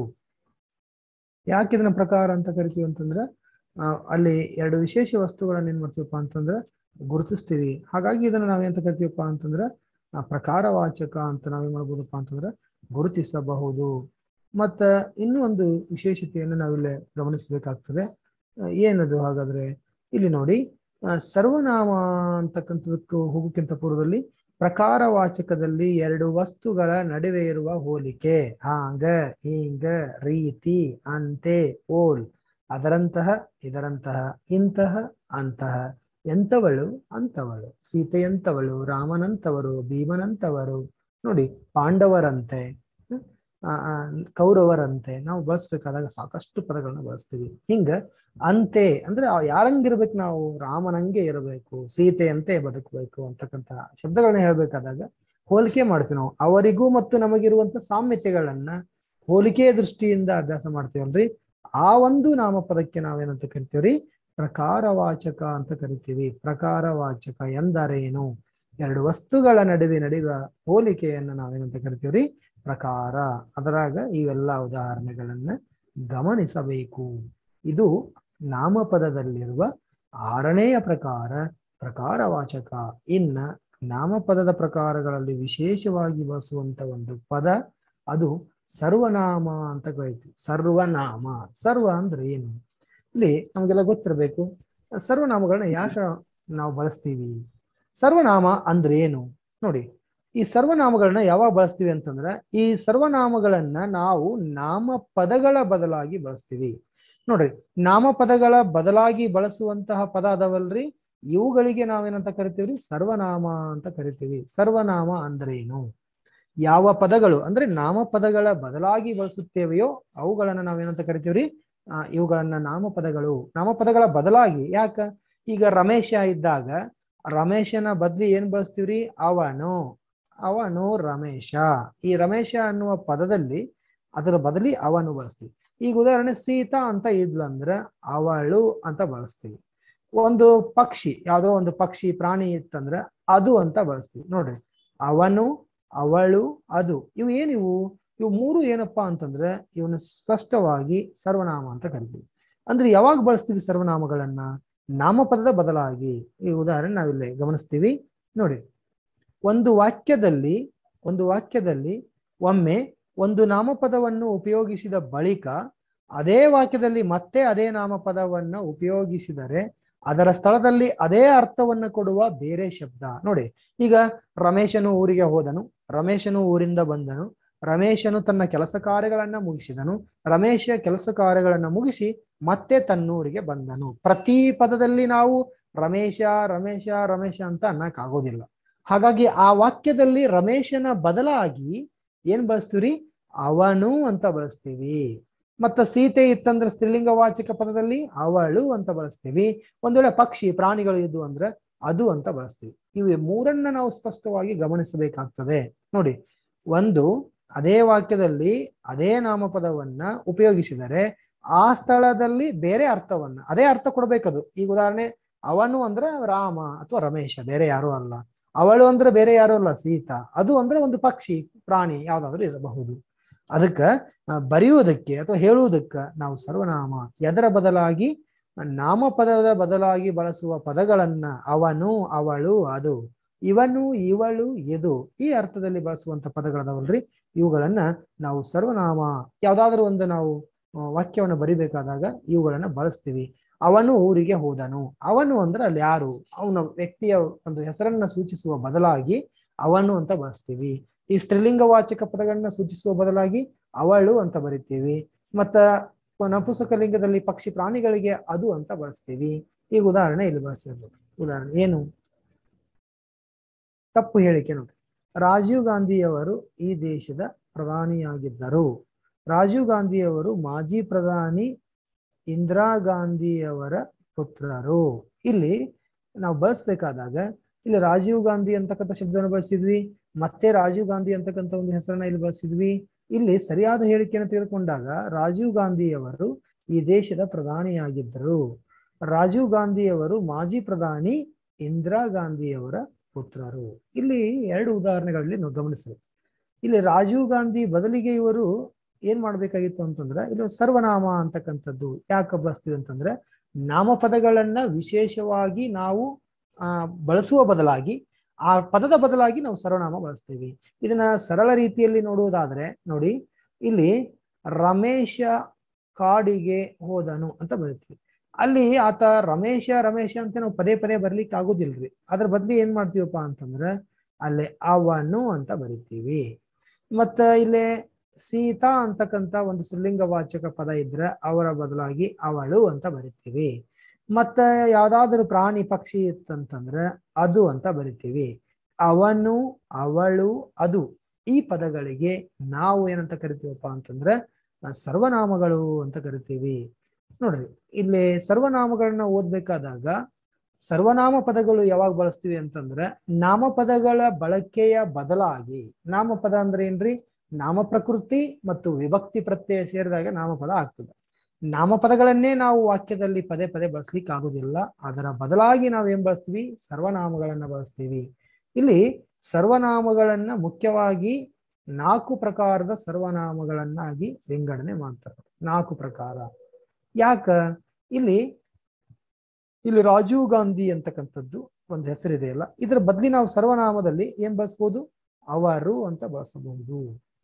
ಯಾಕೆ ಇದನ್ನ ಪ್ರಕಾರ ಅಂತ ಕರಿತೀವಿ ಅಂತಂದ್ರೆ ಆ, ಅಲ್ಲಿ ಎರಡು ವಿಶೇಷ ವಸ್ತುಗಳನ್ನ ಏನ್ ಮಾಡ್ತೀವಪ್ಪ ಅಂತಂದ್ರೆ ಗುರುತಿಸ್ತೀವಿ ಹಾಗಾಗಿ ಇದನ್ನ ನಾವೇಂತ ಕರಿತೀವಪ್ಪ ಅಂತಂದ್ರೆ ಆ, ಪ್ರಕಾರವಾಚಕ ಅಂತ ನಾವೇನ್ ಮಾಡ್ಬೋದಪ್ಪ ಅಂತಂದ್ರೆ ಗುರುತಿಸಬಹುದು ಮತ್ತ ಇನ್ನೂ ಒಂದು ವಿಶೇಷತೆಯನ್ನು ನಾವಿಲ್ಲಿ ಗಮನಿಸಬೇಕಾಗ್ತದೆ ಆ, ಏನದು ಹಾಗಾದ್ರೆ ಇಲ್ಲಿ ನೋಡಿ ಆ, ಸರ್ವನಾಮ ಅಂತಕ್ಕಂಥದಕ್ಕೂ ಹೋಗೋಕ್ಕಿಂತ ಪೂರ್ವದಲ್ಲಿ ಪ್ರಕಾರವಾಚಕದಲ್ಲಿ ಎರಡು ವಸ್ತುಗಳ ನಡುವೆ ಇರುವ ಹೋಲಿಕೆ ಹಾಂಗ ಹೀಂಗ ರೀತಿ ಅಂತೆ ಓಲ್ ಅದರಂತಹ ಇದರಂತಹ ಇಂತಹ ಅಂತಹ ಎಂತವಳು ಅಂತವಳು ಸೀತೆಯಂತವಳು ರಾಮನಂತವರು ಭೀಮನಂತವರು ನೋಡಿ ಪಾಂಡವರಂತೆ ಹ್ಮ್, ಆ, ಆ, ಕೌರವರಂತೆ ನಾವು ಬಳಸ್ಬೇಕಾದಾಗ ಸಾಕಷ್ಟು ಪದಗಳನ್ನ ಬಳಸ್ತೀವಿ ಹಿಂಗ ಅಂತೆ ಅಂದ್ರೆ ಆ ಯಾರಂಗಿರ್ಬೇಕು ನಾವು ರಾಮನಂಗೆ ಇರಬೇಕು ಸೀತೆಯಂತೆ ಬದುಕಬೇಕು ಅಂತಕ್ಕಂಥ ಶಬ್ದಗಳನ್ನ ಹೇಳ್ಬೇಕಾದಾಗ ಹೋಲಿಕೆ ಮಾಡ್ತೀವಿ ನಾವು ಅವರಿಗೂ ಮತ್ತು ನಮಗಿರುವಂತ ಸಾಮ್ಯತೆಗಳನ್ನ ಹೋಲಿಕೆಯ ದೃಷ್ಟಿಯಿಂದ ಅಭ್ಯಾಸ ಮಾಡ್ತೀವಲ್ರಿ ಆ ಒಂದು ನಾಮಪದಕ್ಕೆ ನಾವೇನಂತ ಕರಿತೀವ್ರಿ ಪ್ರಕಾರವಾಚಕ ಅಂತ ಕರಿತೀವಿ ಪ್ರಕಾರವಾಚಕ ಎಂದರೇನು ಎರಡು ವಸ್ತುಗಳ ನಡುವೆ ನಡೆಯುವ ಹೋಲಿಕೆಯನ್ನು ನಾವೇನಂತ ಕರಿತೀವ್ರಿ ಪ್ರಕಾರ ಅದರಾಗ ಇವೆಲ್ಲ ಉದಾಹರಣೆಗಳನ್ನ ಗಮನಿಸಬೇಕು ಇದು ನಾಮಪದದಲ್ಲಿರುವ ಆರನೆಯ ಪ್ರಕಾರ ಪ್ರಕಾರವಾಚಕ ಇನ್ನ ನಾಮಪದದ ಪ್ರಕಾರಗಳಲ್ಲಿ ವಿಶೇಷವಾಗಿ ಬಳಸುವಂತ ಒಂದು ಪದ ಅದು ಸರ್ವನಾಮ ಅಂತ ಕರಿತೀವಿ ಸರ್ವನಾಮ ಸರ್ವ ಅಂದ್ರೆ ಏನು ಇಲ್ಲಿ ನಮಗೆಲ್ಲ ಗೊತ್ತಿರಬೇಕು ಸರ್ವನಾಮಗಳನ್ನ ಯಾಕೆ ನಾವು ಬಳಸ್ತೀವಿ ಸರ್ವನಾಮ ಅಂದ್ರೆ ಏನು ನೋಡಿ ಈ ಸರ್ವನಾಮಗಳನ್ನ ಯಾವಾಗ ಬಳಸ್ತೀವಿ ಅಂತಂದ್ರೆ ಈ ಸರ್ವನಾಮಗಳನ್ನ ನಾವು ನಾಮಪದಗಳ ಬದಲಾಗಿ ಬಳಸ್ತೀವಿ ನೋಡ್ರಿ ನಾಮಪದಗಳ ಬದಲಾಗಿ ಬಳಸುವಂತಹ ಪದ ಅದಾವಲ್ರಿ ಇವುಗಳಿಗೆ ನಾವೇನಂತ ಕರಿತೀವ್ರಿ ಸರ್ವನಾಮ ಅಂತ ಕರಿತೀವಿ ಸರ್ವನಾಮ ಅಂದ್ರೇನು ಯಾವ ಪದಗಳು ಅಂದ್ರೆ ನಾಮಪದಗಳ ಬದಲಾಗಿ ಬಳಸುತ್ತೇವೆಯೋ ಅವುಗಳನ್ನ ನಾವೇನಂತ ಕರಿತೀವ್ರಿ ಆ ಇವುಗಳನ್ನ ನಾಮಪದಗಳು ನಾಮಪದಗಳ ಬದಲಾಗಿ ಯಾಕ ಈಗ ರಮೇಶ ಇದ್ದಾಗ ರಮೇಶನ ಬದ್ಲಿ ಏನ್ ಬಳಸ್ತೀವ್ರಿ ಅವನು ಅವನು ರಮೇಶ ಈ ರಮೇಶ ಅನ್ನುವ ಪದದಲ್ಲಿ ಅದರ ಬದಲಿ ಅವನು ಬಳಸ್ತೀವಿ ಈಗ ಉದಾಹರಣೆ ಸೀತಾ ಅಂತ ಇದ್ಲಂದ್ರ ಅವಳು ಅಂತ ಬಳಸ್ತೀವಿ ಒಂದು ಪಕ್ಷಿ ಯಾವುದೋ ಒಂದು ಪಕ್ಷಿ ಪ್ರಾಣಿ ಇತ್ತಂದ್ರ ಅದು ಅಂತ ಬಳಸ್ತೀವಿ ನೋಡ್ರಿ ಅವನು ಅವಳು ಅದು ಇವು ಏನಿವು ಇವು ಮೂರು ಏನಪ್ಪಾ ಅಂತಂದ್ರೆ ಇವನ್ನ ಸ್ಪಷ್ಟವಾಗಿ ಸರ್ವನಾಮ ಅಂತ ಕರಿತೀವಿ ಅಂದ್ರೆ ಯಾವಾಗ ಬಳಸ್ತೀವಿ ಸರ್ವನಾಮಗಳನ್ನ ನಾಮಪದದ ಬದಲಾಗಿ ಈ ಉದಾಹರಣೆ ನಾವಿಲ್ಲಿ ಗಮನಿಸ್ತೀವಿ ನೋಡಿ ಒಂದು ವಾಕ್ಯದಲ್ಲಿ ಒಂದು ವಾಕ್ಯದಲ್ಲಿ ಒಮ್ಮೆ ಒಂದು ನಾಮಪದವನ್ನು ಉಪಯೋಗಿಸಿದ ಬಳಿಕ ಅದೇ ವಾಕ್ಯದಲ್ಲಿ ಮತ್ತೆ ಅದೇ ನಾಮಪದವನ್ನ ಉಪಯೋಗಿಸಿದರೆ ಅದರ ಸ್ಥಳದಲ್ಲಿ ಅದೇ ಅರ್ಥವನ್ನ ಕೊಡುವ ಬೇರೆ ಶಬ್ದ ನೋಡಿ ಈಗ ರಮೇಶನು ಊರಿಗೆ ಹೋದನು ರಮೇಶನು ಊರಿಂದ ಬಂದನು ರಮೇಶನು ತನ್ನ ಕೆಲಸ ಕಾರ್ಯಗಳನ್ನ ಮುಗಿಸಿದನು ರಮೇಶ ಕೆಲಸ ಕಾರ್ಯಗಳನ್ನ ಮುಗಿಸಿ ಮತ್ತೆ ತನ್ನೂರಿಗೆ ಬಂದನು ಪ್ರತಿ ಪದದಲ್ಲಿ ನಾವು ರಮೇಶ ರಮೇಶ ರಮೇಶ ಅಂತ ಅನ್ನಕ್ಕಾಗೋದಿಲ್ಲ ಹಾಗಾಗಿ ಆ ವಾಕ್ಯದಲ್ಲಿ ರಮೇಶನ ಬದಲಾಗಿ ಏನ್ ಬಳಸ್ತೀವ್ರಿ ಅವನು ಅಂತ ಬಳಸ್ತೀವಿ ಮತ್ತ ಸೀತೆ ಇತ್ತಂದ್ರೆ ಸ್ತ್ರೀಲಿಂಗ ವಾಚಕ ಪದದಲ್ಲಿ ಅವಳು ಅಂತ ಬಳಸ್ತೀವಿ ಒಂದ್ ವೇಳೆ ಪಕ್ಷಿ ಪ್ರಾಣಿಗಳು ಇದ್ವು ಅಂದ್ರೆ ಅದು ಅಂತ ಬಳಸ್ತೀವಿ ಇವು ಮೂರನ್ನ ನಾವು ಸ್ಪಷ್ಟವಾಗಿ ಗಮನಿಸಬೇಕಾಗ್ತದೆ ನೋಡಿ ಒಂದು ಅದೇ ವಾಕ್ಯದಲ್ಲಿ ಅದೇ ನಾಮಪದವನ್ನ ಉಪಯೋಗಿಸಿದರೆ ಆ ಸ್ಥಳದಲ್ಲಿ ಬೇರೆ ಅರ್ಥವನ್ನ ಅದೇ ಅರ್ಥ ಕೊಡ್ಬೇಕದು ಈಗ ಉದಾಹರಣೆ ಅವನು ಅಂದ್ರೆ ರಾಮ ಅಥವಾ ರಮೇಶ ಬೇರೆ ಯಾರು ಅಲ್ಲ ಅವಳು ಅಂದ್ರೆ ಬೇರೆ ಯಾರು ಅಲ್ಲ ಸೀತಾ ಅದು ಅಂದ್ರೆ ಒಂದು ಪಕ್ಷಿ ಪ್ರಾಣಿ ಯಾವ್ದಾದ್ರು ಇರಬಹುದು ಅದಕ್ಕ ಆ, ಬರೆಯುವುದಕ್ಕೆ ಅಥವಾ ಹೇಳುವುದಕ್ಕ ನಾವು ಸರ್ವನಾಮ ಎದರ ಬದಲಾಗಿ ನಾಮಪದದ ಬದಲಾಗಿ ಬಳಸುವ ಪದಗಳನ್ನ ಅವನು ಅವಳು ಅದು ಇವನು ಇವಳು ಇದು ಈ ಅರ್ಥದಲ್ಲಿ ಬಳಸುವಂತ ಪದಗಳದಾವಲ್ರಿ ಇವುಗಳನ್ನ ನಾವು ಸರ್ವನಾಮ ಯಾವ್ದಾದ್ರು ಒಂದು ನಾವು ಆ, ವಾಕ್ಯವನ್ನು ಬರಿಬೇಕಾದಾಗ ಇವುಗಳನ್ನ ಬಳಸ್ತೀವಿ ಅವನು ಊರಿಗೆ ಹೋದನು ಅವನು ಅಂದ್ರೆ ಅಲ್ಲಿ ಯಾರು ಅವನ ವ್ಯಕ್ತಿಯ ಒಂದು ಹೆಸರನ್ನ ಸೂಚಿಸುವ ಬದಲಾಗಿ ಅವನು ಅಂತ ಬಳಸ್ತೀವಿ ಈ ಸ್ತ್ರೀಲಿಂಗ ವಾಚಕ ಪದಗಳನ್ನ ಸೂಚಿಸುವ ಬದಲಾಗಿ ಅವಳು ಅಂತ ಬರಿತೀವಿ ಮತ್ತ ನಪುಸಕಲಿಂಗದಲ್ಲಿ ಪಕ್ಷಿ ಪ್ರಾಣಿಗಳಿಗೆ ಅದು ಅಂತ ಬಳಸ್ತೀವಿ ಈಗ ಉದಾಹರಣೆ ಇಲ್ಲಿ ಬಳಸಿರ್ಬೋದು ಉದಾಹರಣೆ ಏನು ತಪ್ಪು ಹೇಳಿಕೆ ನೋಡಿ ರಾಜೀವ್ ಗಾಂಧಿಯವರು ಈ ದೇಶದ ಪ್ರಧಾನಿಯಾಗಿದ್ದರು ರಾಜೀವ್ ಗಾಂಧಿಯವರು ಮಾಜಿ ಪ್ರಧಾನಿ ಇಂದಿರಾ ಗಾಂಧಿಯವರ ಪುತ್ರರು ಇಲ್ಲಿ ನಾವು ಬಳಸ್ಬೇಕಾದಾಗ ಇಲ್ಲಿ ರಾಜೀವ್ ಗಾಂಧಿ ಅಂತಕ್ಕಂಥ ಶಬ್ದವನ್ನು ಬಳಸಿದ್ವಿ ಮತ್ತೆ ರಾಜೀವ್ ಗಾಂಧಿ ಅಂತಕ್ಕಂಥ ಒಂದು ಹೆಸರನ್ನ ಇಲ್ಲಿ ಬಳಸಿದ್ವಿ ಇಲ್ಲಿ ಸರಿಯಾದ ಹೇಳಿಕೆಯನ್ನು ತೆಗೆದುಕೊಂಡಾಗ ರಾಜೀವ್ ಗಾಂಧಿಯವರು ಈ ದೇಶದ ಪ್ರಧಾನಿಯಾಗಿದ್ದರು ರಾಜೀವ್ ಗಾಂಧಿಯವರು ಮಾಜಿ ಪ್ರಧಾನಿ ಇಂದಿರಾ ಗಾಂಧಿಯವರ ಪುತ್ರರು ಇಲ್ಲಿ ಎರಡು ಉದಾಹರಣೆಗಳಲ್ಲಿ ನಾವು ಗಮನಿಸಬೇಕು ಇಲ್ಲಿ ರಾಜೀವ್ ಗಾಂಧಿ ಬದಲಿಗೆ ಇವರು ಏನ್ ಮಾಡ್ಬೇಕಾಗಿತ್ತು ಅಂತಂದ್ರೆ ಇಲ್ಲಿ ಸರ್ವನಾಮ ಅಂತಕ್ಕಂಥದ್ದು ಯಾಕೆ ಬಳಸ್ತೀವಿ ಅಂತಂದ್ರೆ ನಾಮಪದಗಳನ್ನ ವಿಶೇಷವಾಗಿ ನಾವು ಆ ಬಳಸುವ ಬದಲಾಗಿ ಆ ಪದದ ಬದಲಾಗಿ ನಾವು ಸರ್ವನಾಮ ಬಳಸ್ತೀವಿ ಇದನ್ನ ಸರಳ ರೀತಿಯಲ್ಲಿ ನೋಡುವುದಾದ್ರೆ ನೋಡಿ ಇಲ್ಲಿ ರಮೇಶ ಕಾಡಿಗೆ ಹೋದನು ಅಂತ ಬರೀತೀವಿ ಅಲ್ಲಿ ಆತ ರಮೇಶ ರಮೇಶ ಅಂತ ನಾವು ಪದೇ ಪದೇ ಬರ್ಲಿಕ್ಕೆ ಆಗುದಿಲ್ರಿ ಅದ್ರ ಬದ್ಲಿ ಏನ್ ಮಾಡ್ತೀವಪ್ಪ ಅಂತಂದ್ರೆ ಅಲ್ಲೇ ಅವನು ಅಂತ ಬರಿತೀವಿ ಮತ್ತ ಇಲ್ಲಿ ಸೀತಾ ಅಂತಕ್ಕಂತ ಒಂದು ಸ್ತ್ರೀಲಿಂಗ ವಾಚಕ ಪದ ಇದ್ರೆ ಅವರ ಬದಲಾಗಿ ಅವಳು ಅಂತ ಬರಿತೀವಿ ಮತ್ತ ಯಾವ್ದಾದ್ರು ಪ್ರಾಣಿ ಪಕ್ಷಿ ಇತ್ತಂತಂದ್ರೆ ಅದು ಅಂತ ಬರಿತೀವಿ ಅವನು ಅವಳು ಅದು ಈ ಪದಗಳಿಗೆ ನಾವು ಏನಂತ ಕರಿತೀವಪ್ಪ ಅಂತಂದ್ರೆ ಸರ್ವನಾಮಗಳು ಅಂತ ಕರಿತೀವಿ ನೋಡ್ರಿ ಇಲ್ಲಿ ಸರ್ವನಾಮಗಳನ್ನ ಓದ್ಬೇಕಾದಾಗ ಸರ್ವನಾಮ ಪದಗಳು ಯಾವಾಗ ಬಳಸ್ತೀವಿ ಅಂತಂದ್ರೆ ನಾಮಪದಗಳ ಬಳಕೆಯ ಬದಲಾಗಿ ನಾಮಪದ ಅಂದ್ರೆ ಏನ್ರಿ ನಾಮ ಪ್ರಕೃತಿ ಮತ್ತು ವಿಭಕ್ತಿ ಪ್ರತ್ಯಯ ಸೇರಿದಾಗ ನಾಮಪದ ಆಗ್ತದೆ ನಾಮಪದಗಳನ್ನೇ ನಾವು ವಾಕ್ಯದಲ್ಲಿ ಪದೇ ಪದೇ ಬಳಸ್ಲಿಕ್ಕೆ ಆಗುದಿಲ್ಲ ಅದರ ಬದಲಾಗಿ ನಾವು ಏನ್ ಬಳಸ್ತೀವಿ ಸರ್ವನಾಮಗಳನ್ನ ಬಳಸ್ತೀವಿ ಇಲ್ಲಿ ಸರ್ವನಾಮಗಳನ್ನ ಮುಖ್ಯವಾಗಿ ನಾಲ್ಕು ಪ್ರಕಾರದ ಸರ್ವನಾಮಗಳನ್ನಾಗಿ ವಿಂಗಡಣೆ ಮಾಡ್ತಾರೆ ನಾಲ್ಕು ಪ್ರಕಾರ ಯಾಕ ಇಲ್ಲಿ ಇಲ್ಲಿ ರಾಜೀವ್ ಗಾಂಧಿ ಅಂತಕ್ಕಂಥದ್ದು ಒಂದು ಹೆಸರಿದೆಯಲ್ಲ ಇದರ ಬದ್ಲಿ ನಾವು ಸರ್ವನಾಮದಲ್ಲಿ ಏನ್ ಬಳಸ್ಬೋದು ಅವರು ಅಂತ ಬಳಸಬಹುದು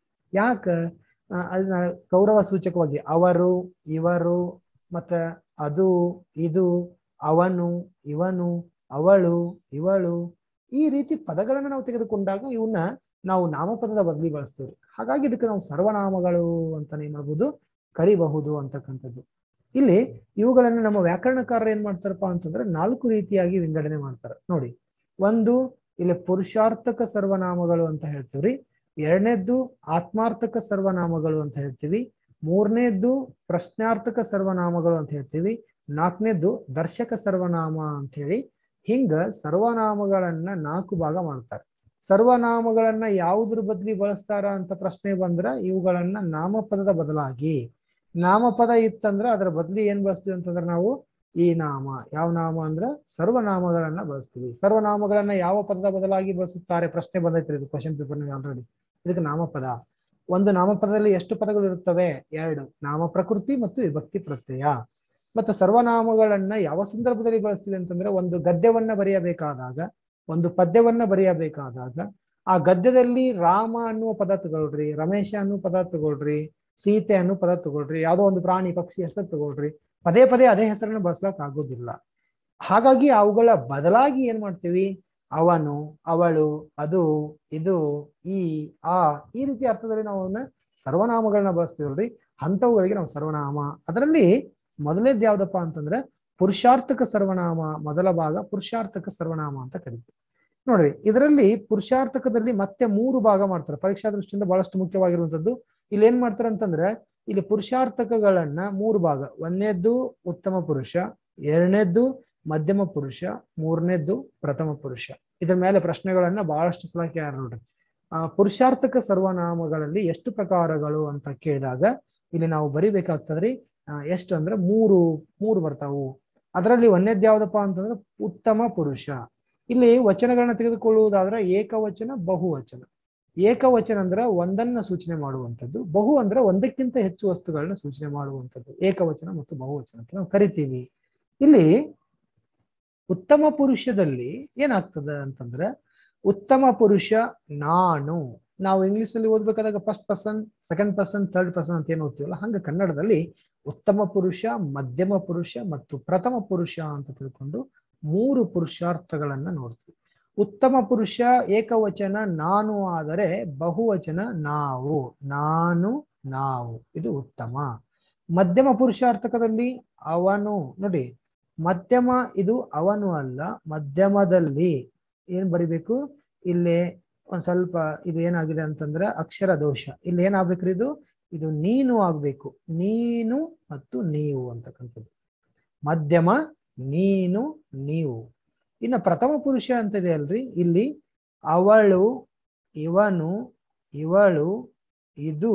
ಯಾಕ ಅದನ್ನ ಗೌರವ ಸೂಚಕವಾಗಿ ಅವರು ಇವರು ಮತ್ತ ಅದು ಇದು ಅವನು ಇವನು ಅವಳು ಇವಳು ಈ ರೀತಿ ಪದಗಳನ್ನ ನಾವು ತೆಗೆದುಕೊಂಡಾಗ ಇವನ್ನ ನಾವು ನಾಮಪದದ ಬದಲಿ ಬಳಸ್ತೀವಿ ಹಾಗಾಗಿ ಇದಕ್ಕೆ ನಾವು ಸರ್ವನಾಮಗಳು ಅಂತಾನೆ ಏನ್ ಮಾಡ್ಬೋದು ಕರಿಬಹುದು ಅಂತಕ್ಕಂಥದ್ದು ಇಲ್ಲಿ ಇವುಗಳನ್ನ ನಮ್ಮ ವ್ಯಾಕರಣಕಾರರು ಏನ್ ಮಾಡ್ತಾರಪ್ಪ ಅಂತಂದ್ರೆ ನಾಲ್ಕು ರೀತಿಯಾಗಿ ವಿಂಗಡಣೆ ಮಾಡ್ತಾರೆ ನೋಡಿ ಒಂದು ಇಲ್ಲಿ ಪುರುಷಾರ್ಥಕ ಸರ್ವನಾಮಗಳು ಅಂತ ಹೇಳ್ತೀವ್ರಿ ಎರಡನೇದ್ದು ಆತ್ಮಾರ್ಥಕ ಸರ್ವನಾಮಗಳು ಅಂತ ಹೇಳ್ತೀವಿ ಮೂರನೇದ್ದು ಪ್ರಶ್ನಾರ್ಥಕ ಸರ್ವನಾಮಗಳು ಅಂತ ಹೇಳ್ತೀವಿ ನಾಲ್ಕನೇದ್ದು ದರ್ಶಕ ಸರ್ವನಾಮ ಅಂತ ಹೇಳಿ ಹಿಂಗ ಸರ್ವನಾಮಗಳನ್ನ ನಾಲ್ಕು ಭಾಗ ಮಾಡ್ತಾರೆ ಸರ್ವನಾಮಗಳನ್ನ ಯಾವುದ್ರ ಬದಲಿ ಬಳಸ್ತಾರ ಅಂತ ಪ್ರಶ್ನೆ ಬಂದ್ರ ಇವುಗಳನ್ನ ನಾಮಪದದ ಬದಲಾಗಿ ನಾಮಪದ ಇತ್ತಂದ್ರ ಅದರ ಬದಲಿ ಏನ್ ಬಳಸ್ತೀವಿ ಅಂತಂದ್ರೆ ನಾವು ಈ ನಾಮ ಯಾವ ನಾಮ ಅಂದ್ರ ಸರ್ವನಾಮಗಳನ್ನ ಬಳಸ್ತೀವಿ ಸರ್ವನಾಮಗಳನ್ನ ಯಾವ ಪದದ ಬದಲಾಗಿ ಬಳಸುತ್ತಾರೆ ಪ್ರಶ್ನೆ ಬಂದೈತ್ರಿ ಇದು ಕ್ವಶನ್ ಪೇಪರ್ ಆಲ್ರೆಡಿ ಇದಕ್ಕೆ ನಾಮಪದ ಒಂದು ನಾಮಪದದಲ್ಲಿ ಎಷ್ಟು ಪದಗಳು ಇರುತ್ತವೆ ಎರಡು ನಾಮ ಪ್ರಕೃತಿ ಮತ್ತು ವಿಭಕ್ತಿ ಪ್ರತ್ಯಯ ಮತ್ತು ಸರ್ವನಾಮಗಳನ್ನ ಯಾವ ಸಂದರ್ಭದಲ್ಲಿ ಬಳಸ್ತೀವಿ ಅಂತಂದ್ರೆ ಒಂದು ಗದ್ಯವನ್ನ ಬರೆಯಬೇಕಾದಾಗ ಒಂದು ಪದ್ಯವನ್ನ ಬರೆಯಬೇಕಾದಾಗ ಆ ಗದ್ಯದಲ್ಲಿ ರಾಮ ಅನ್ನುವ ಪದ ತಗೊಳ್ರಿ ರಮೇಶ ಅನ್ನುವ ಪದ ತಗೊಳ್ರಿ ಸೀತೆ ಅನ್ನೋ ಪದ ತಗೊಳ್ರಿ ಯಾವುದೋ ಒಂದು ಪ್ರಾಣಿ ಪಕ್ಷಿ ಹೆಸರು ತಗೊಳ್ರಿ ಪದೇ ಪದೇ ಅದೇ ಹೆಸರನ್ನು ಬಳಸ್ಲಕ್ ಆಗೋದಿಲ್ಲ ಹಾಗಾಗಿ ಅವುಗಳ ಬದಲಾಗಿ ಏನ್ ಮಾಡ್ತೀವಿ ಅವನು ಅವಳು ಅದು ಇದು ಈ ಆ ಈ ರೀತಿ ಅರ್ಥದಲ್ಲಿ ನಾವು ಅವನ್ನ ಸರ್ವನಾಮಗಳನ್ನ ಬಳಸ್ತೀವಲ್ರಿ ಅಂಥವುಗಳಿಗೆ ನಾವು ಸರ್ವನಾಮ ಅದರಲ್ಲಿ ಮೊದಲೇದ್ ಯಾವ್ದಪ್ಪ ಅಂತಂದ್ರೆ ಪುರುಷಾರ್ಥಕ ಸರ್ವನಾಮ ಮೊದಲ ಭಾಗ ಪುರುಷಾರ್ಥಕ ಸರ್ವನಾಮ ಅಂತ ಕರಿತೀವಿ ನೋಡ್ರಿ ಇದರಲ್ಲಿ ಪುರುಷಾರ್ಥಕದಲ್ಲಿ ಮತ್ತೆ ಮೂರು ಭಾಗ ಮಾಡ್ತಾರೆ ಪರೀಕ್ಷಾ ದೃಷ್ಟಿಯಿಂದ ಬಹಳಷ್ಟು ಮುಖ್ಯವಾಗಿರುವಂತದ್ದು ಇಲ್ಲಿ ಏನ್ ಮಾಡ್ತಾರೆ ಅಂತಂದ್ರೆ ಇಲ್ಲಿ ಪುರುಷಾರ್ಥಕಗಳನ್ನ ಮೂರು ಭಾಗ ಒಂದನೇದ್ದು ಉತ್ತಮ ಪುರುಷ ಎರಡನೇದ್ದು ಮಧ್ಯಮ ಪುರುಷ ಮೂರನೇದ್ದು ಪ್ರಥಮ ಪುರುಷ ಇದ್ರ ಮೇಲೆ ಪ್ರಶ್ನೆಗಳನ್ನ ಬಹಳಷ್ಟು ಸಲ ಕೇಳ್ಯಾರ ನೋಡ್ರಿ ಆ ಪುರುಷಾರ್ಥಕ ಸರ್ವನಾಮಗಳಲ್ಲಿ ಎಷ್ಟು ಪ್ರಕಾರಗಳು ಅಂತ ಕೇಳಿದಾಗ ಇಲ್ಲಿ ನಾವು ಬರಿಬೇಕಾಗ್ತದ್ರಿ ಎಷ್ಟು ಅಂದ್ರೆ ಮೂರು ಮೂರು ಬರ್ತಾವು ಅದರಲ್ಲಿ ಒಂದೇದ್ ಯಾವ್ದಪ್ಪ ಅಂತಂದ್ರೆ ಉತ್ತಮ ಪುರುಷ ಇಲ್ಲಿ ವಚನಗಳನ್ನ ತೆಗೆದುಕೊಳ್ಳುವುದಾದ್ರೆ ಏಕವಚನ ಬಹುವಚನ ಏಕವಚನ ಅಂದ್ರೆ ಒಂದನ್ನ ಸೂಚನೆ ಮಾಡುವಂಥದ್ದು ಬಹು ಅಂದ್ರೆ ಒಂದಕ್ಕಿಂತ ಹೆಚ್ಚು ವಸ್ತುಗಳನ್ನ ಸೂಚನೆ ಮಾಡುವಂಥದ್ದು ಏಕವಚನ ಮತ್ತು ಬಹುವಚನ ಅಂತ ನಾವು ಕರಿತೀವಿ ಇಲ್ಲಿ ಉತ್ತಮ ಪುರುಷದಲ್ಲಿ ಏನಾಗ್ತದೆ ಅಂತಂದ್ರೆ ಉತ್ತಮ ಪುರುಷ ನಾನು ನಾವು ಇಂಗ್ಲಿಷ್ ಅಲ್ಲಿ ಓದ್ಬೇಕಾದಾಗ first person second person third person ಅಂತ ಏನು ಓದ್ತೀವಲ್ಲ ಹಂಗ ಕನ್ನಡದಲ್ಲಿ ಉತ್ತಮ ಪುರುಷ ಮಧ್ಯಮ ಪುರುಷ ಮತ್ತು ಪ್ರಥಮ ಪುರುಷ ಅಂತ ತಿಳ್ಕೊಂಡು ಮೂರು ಪುರುಷಾರ್ಥಗಳನ್ನ ನೋಡ್ತೀವಿ ಉತ್ತಮ ಪುರುಷ ಏಕವಚನ ನಾನು ಆದರೆ ಬಹುವಚನ ನಾವು ನಾನು ನಾವು ಇದು ಉತ್ತಮ ಮಧ್ಯಮ ಪುರುಷಾರ್ಥಕದಲ್ಲಿ ಅವನು ನೋಡಿ ಮಧ್ಯಮ ಇದು ಅವನು ಅಲ್ಲ ಮಧ್ಯಮದಲ್ಲಿ ಏನ್ ಬರಿಬೇಕು ಇಲ್ಲಿ ಒಂದ್ ಸ್ವಲ್ಪ ಇದು ಏನಾಗಿದೆ ಅಂತಂದ್ರೆ ಅಕ್ಷರ ದೋಷ ಇಲ್ಲಿ ಏನಾಗ್ಬೇಕ್ರಿ ಇದು ಇದು ನೀನು ಆಗ್ಬೇಕು ನೀನು ಮತ್ತು ನೀವು ಅಂತಕ್ಕಂಥದ್ದು ಮಧ್ಯಮ ನೀನು ನೀವು ಇನ್ನು ಪ್ರಥಮ ಪುರುಷ ಅಂತ ಇದೆ ಅಲ್ರಿ ಇಲ್ಲಿ ಅವಳು ಇವನು ಇವಳು ಇದು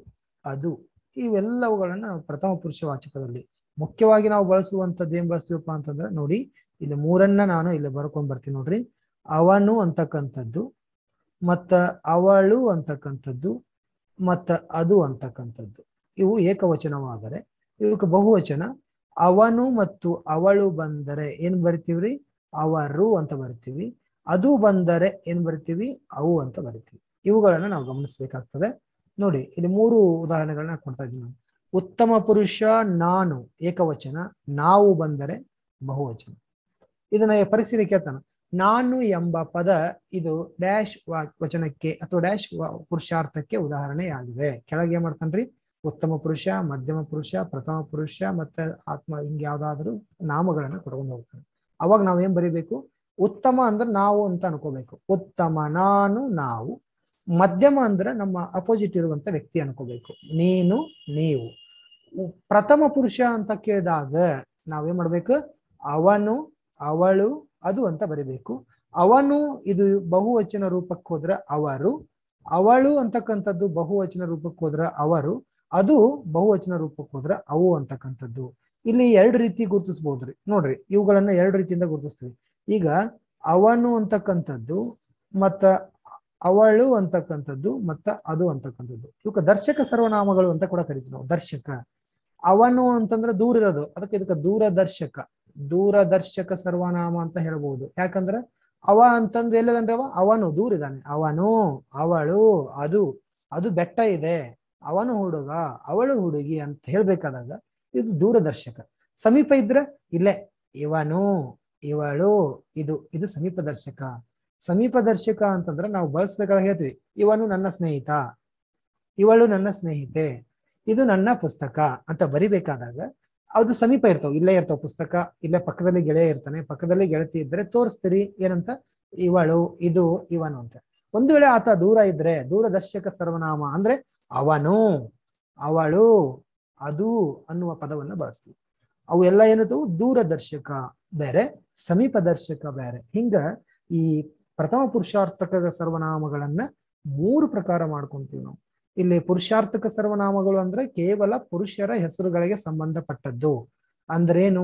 ಅದು ಇವೆಲ್ಲವುಗಳನ್ನ ನಾವು ಪ್ರಥಮ ಪುರುಷ ವಾಚಕದಲ್ಲಿ ಮುಖ್ಯವಾಗಿ ನಾವು ಬಳಸುವಂಥದ್ದು ಏನ್ ಬಳಸ್ತೀವಪ್ಪ ಅಂತಂದ್ರೆ ನೋಡಿ ಇಲ್ಲಿ ಮೂರನ್ನ ನಾನು ಇಲ್ಲಿ ಬರ್ಕೊಂಡ್ ಬರ್ತೀನಿ ನೋಡ್ರಿ ಅವನು ಅಂತಕ್ಕಂಥದ್ದು ಮತ್ತ ಅವಳು ಅಂತಕ್ಕಂಥದ್ದು ಮತ್ತ ಅದು ಅಂತಕ್ಕಂಥದ್ದು ಇವು ಏಕವಚನವಾದರೆ ಇವಕ್ಕೆ ಬಹುವಚನ ಅವನು ಮತ್ತು ಅವಳು ಬಂದರೆ ಏನ್ ಬರಿತೀವ್ರಿ ಅವರು ಅಂತ ಬರಿತೀವಿ ಅದು ಬಂದರೆ ಏನ್ ಬರಿತೀವಿ ಅವು ಅಂತ ಬರಿತೀವಿ ಇವುಗಳನ್ನ ನಾವು ಗಮನಿಸಬೇಕಾಗ್ತದೆ ನೋಡಿ ಇಲ್ಲಿ ಮೂರು ಉದಾಹರಣೆಗಳನ್ನ ಕೊಡ್ತಾ ಇದ್ದೀನಿ ನಾನು ಉತ್ತಮ ಪುರುಷ ನಾನು ಏಕವಚನ ನಾವು ಬಂದರೆ ಬಹುವಚನ ಇದನ್ನ ಪರೀಕ್ಷೆಯಲ್ಲಿ ಕೇಳ್ತಾನ ನಾನು ಎಂಬ ಪದ ಇದು ಡ್ಯಾಶ್ ವಚನಕ್ಕೆ ಅಥವಾ ಡ್ಯಾಶ್ ಪುರುಷಾರ್ಥಕ್ಕೆ ಉದಾಹರಣೆಯಾಗಿದೆ ಕೆಳಗೆ ಏನ್ ಮಾಡ್ತಾನ್ರಿ ಉತ್ತಮ ಪುರುಷ ಮಧ್ಯಮ ಪುರುಷ ಪ್ರಥಮ ಪುರುಷ ಮತ್ತೆ ಆತ್ಮ ಹಿಂಗ್ ಯಾವ್ದಾದ್ರು ನಾಮಗಳನ್ನ ಕೊಟ್ಕೊಂಡು ಹೋಗ್ತಾನೆ ಅವಾಗ ನಾವ್ ಏನ್ ಬರಿಬೇಕು ಉತ್ತಮ ಅಂದ್ರೆ ನಾವು ಅಂತ ಅನ್ಕೋಬೇಕು ಉತ್ತಮ ನಾನು ನಾವು ಮಧ್ಯಮ ಅಂದ್ರೆ ನಮ್ಮ ಅಪೋಸಿಟ್ ಇರುವಂತ ವ್ಯಕ್ತಿ ಅನ್ಕೋಬೇಕು ನೀನು ನೀವು ಪ್ರಥಮ ಪುರುಷ ಅಂತ ಕೇಳಿದಾಗ ನಾವೇನ್ ಮಾಡ್ಬೇಕು ಅವನು ಅವಳು ಅದು ಅಂತ ಬರಿಬೇಕು ಅವನು ಇದು ಬಹುವಚನ ರೂಪಕ್ಕೆ ಹೋದ್ರ ಅವರು ಅವಳು ಅಂತಕ್ಕಂಥದ್ದು ಬಹುವಚನ ರೂಪಕ್ಕೆ ಹೋದ್ರ ಅವರು ಅದು ಬಹುವಚನ ರೂಪಕ್ಕೆ ಹೋದ್ರ ಅವು ಅಂತಕ್ಕಂಥದ್ದು ಇಲ್ಲಿ ಎರಡು ರೀತಿ ಗುರುತಿಸ್ಬೋದ್ರಿ ನೋಡ್ರಿ ಇವುಗಳನ್ನ ಎರಡು ರೀತಿಯಿಂದ ಗುರುತಿಸ್ತೀವಿ ಈಗ ಅವನು ಅಂತಕ್ಕಂಥದ್ದು ಮತ್ತ ಅವಳು ಅಂತಕ್ಕಂಥದ್ದು ಮತ್ತ ಅದು ಅಂತಕ್ಕಂಥದ್ದು ಇವಕ್ಕೆ ದರ್ಶಕ ಸರ್ವನಾಮಗಳು ಅಂತ ಕೂಡ ಕರಿತೀವಿ ನಾವು ದರ್ಶಕ ಅವನು ಅಂತಂದ್ರೆ ದೂರ ಇರೋದು ಅದಕ್ಕೆ ಇದಕ್ಕೆ ದೂರದರ್ಶಕ ದೂರದರ್ಶಕ ಸರ್ವನಾಮ ಅಂತ ಹೇಳ್ಬಹುದು ಯಾಕಂದ್ರೆ ಅವ ಅಂತಂದು ಎಲ್ಲದಂದ್ರೆ ಅವ ಅವನು ದೂರ ಇದ್ದಾನೆ ಅವನು ಅವಳು ಅದು ಅದು ಬೆಟ್ಟ ಇದೆ ಅವನು ಹುಡುಗ ಅವಳು ಹುಡುಗಿ ಅಂತ ಹೇಳ್ಬೇಕಾದಾಗ ಇದು ದೂರದರ್ಶಕ ಸಮೀಪ ಇದ್ರೆ ಇಲ್ಲೇ ಇವನು ಇವಳು ಇದು ಇದು ಸಮೀಪ ದರ್ಶಕ ಸಮೀಪ ದರ್ಶಕ ಅಂತಂದ್ರೆ ನಾವು ಬಳಸ್ಬೇಕಾದ ಹೇಳ್ತೀವಿ ಇವನು ನನ್ನ ಸ್ನೇಹಿತ ಇವಳು ನನ್ನ ಸ್ನೇಹಿತೆ ಇದು ನನ್ನ ಪುಸ್ತಕ ಅಂತ ಬರಿಬೇಕಾದಾಗ ಅದು ಸಮೀಪ ಇರ್ತಾವ ಇಲ್ಲೇ ಇರ್ತಾವ ಪುಸ್ತಕ ಇಲ್ಲೇ ಪಕ್ಕದಲ್ಲಿ ಗೆಳೆಯ ಇರ್ತಾನೆ ಪಕ್ಕದಲ್ಲಿ ಗೆಳತಿ ಇದ್ರೆ ತೋರಿಸ್ತೀರಿ ಏನಂತ ಇವಳು ಇದು ಇವನು ಅಂತ ಒಂದು ವೇಳೆ ಆತ ದೂರ ಇದ್ರೆ ದೂರದರ್ಶಕ ಸರ್ವನಾಮ ಅಂದ್ರೆ ಅವನು ಅವಳು ಅದು ಅನ್ನುವ ಪದವನ್ನ ಬಳಸ್ತೀವಿ ಅವು ಎಲ್ಲ ಏನದು ದೂರದರ್ಶಕ ಬೇರೆ ಸಮೀಪ ದರ್ಶಕ ಬೇರೆ ಹಿಂಗ ಈ ಪ್ರಥಮ ಪುರುಷಾರ್ಥಕ ಸರ್ವನಾಮಗಳನ್ನ ಮೂರು ಪ್ರಕಾರ ಮಾಡ್ಕೊಂತೀವಿ ನಾವು ಇಲ್ಲಿ ಪುರುಷಾರ್ಥಕ ಸರ್ವನಾಮಗಳು ಅಂದ್ರೆ ಕೇವಲ ಪುರುಷರ ಹೆಸರುಗಳಿಗೆ ಸಂಬಂಧಪಟ್ಟದ್ದು ಅಂದ್ರೇನು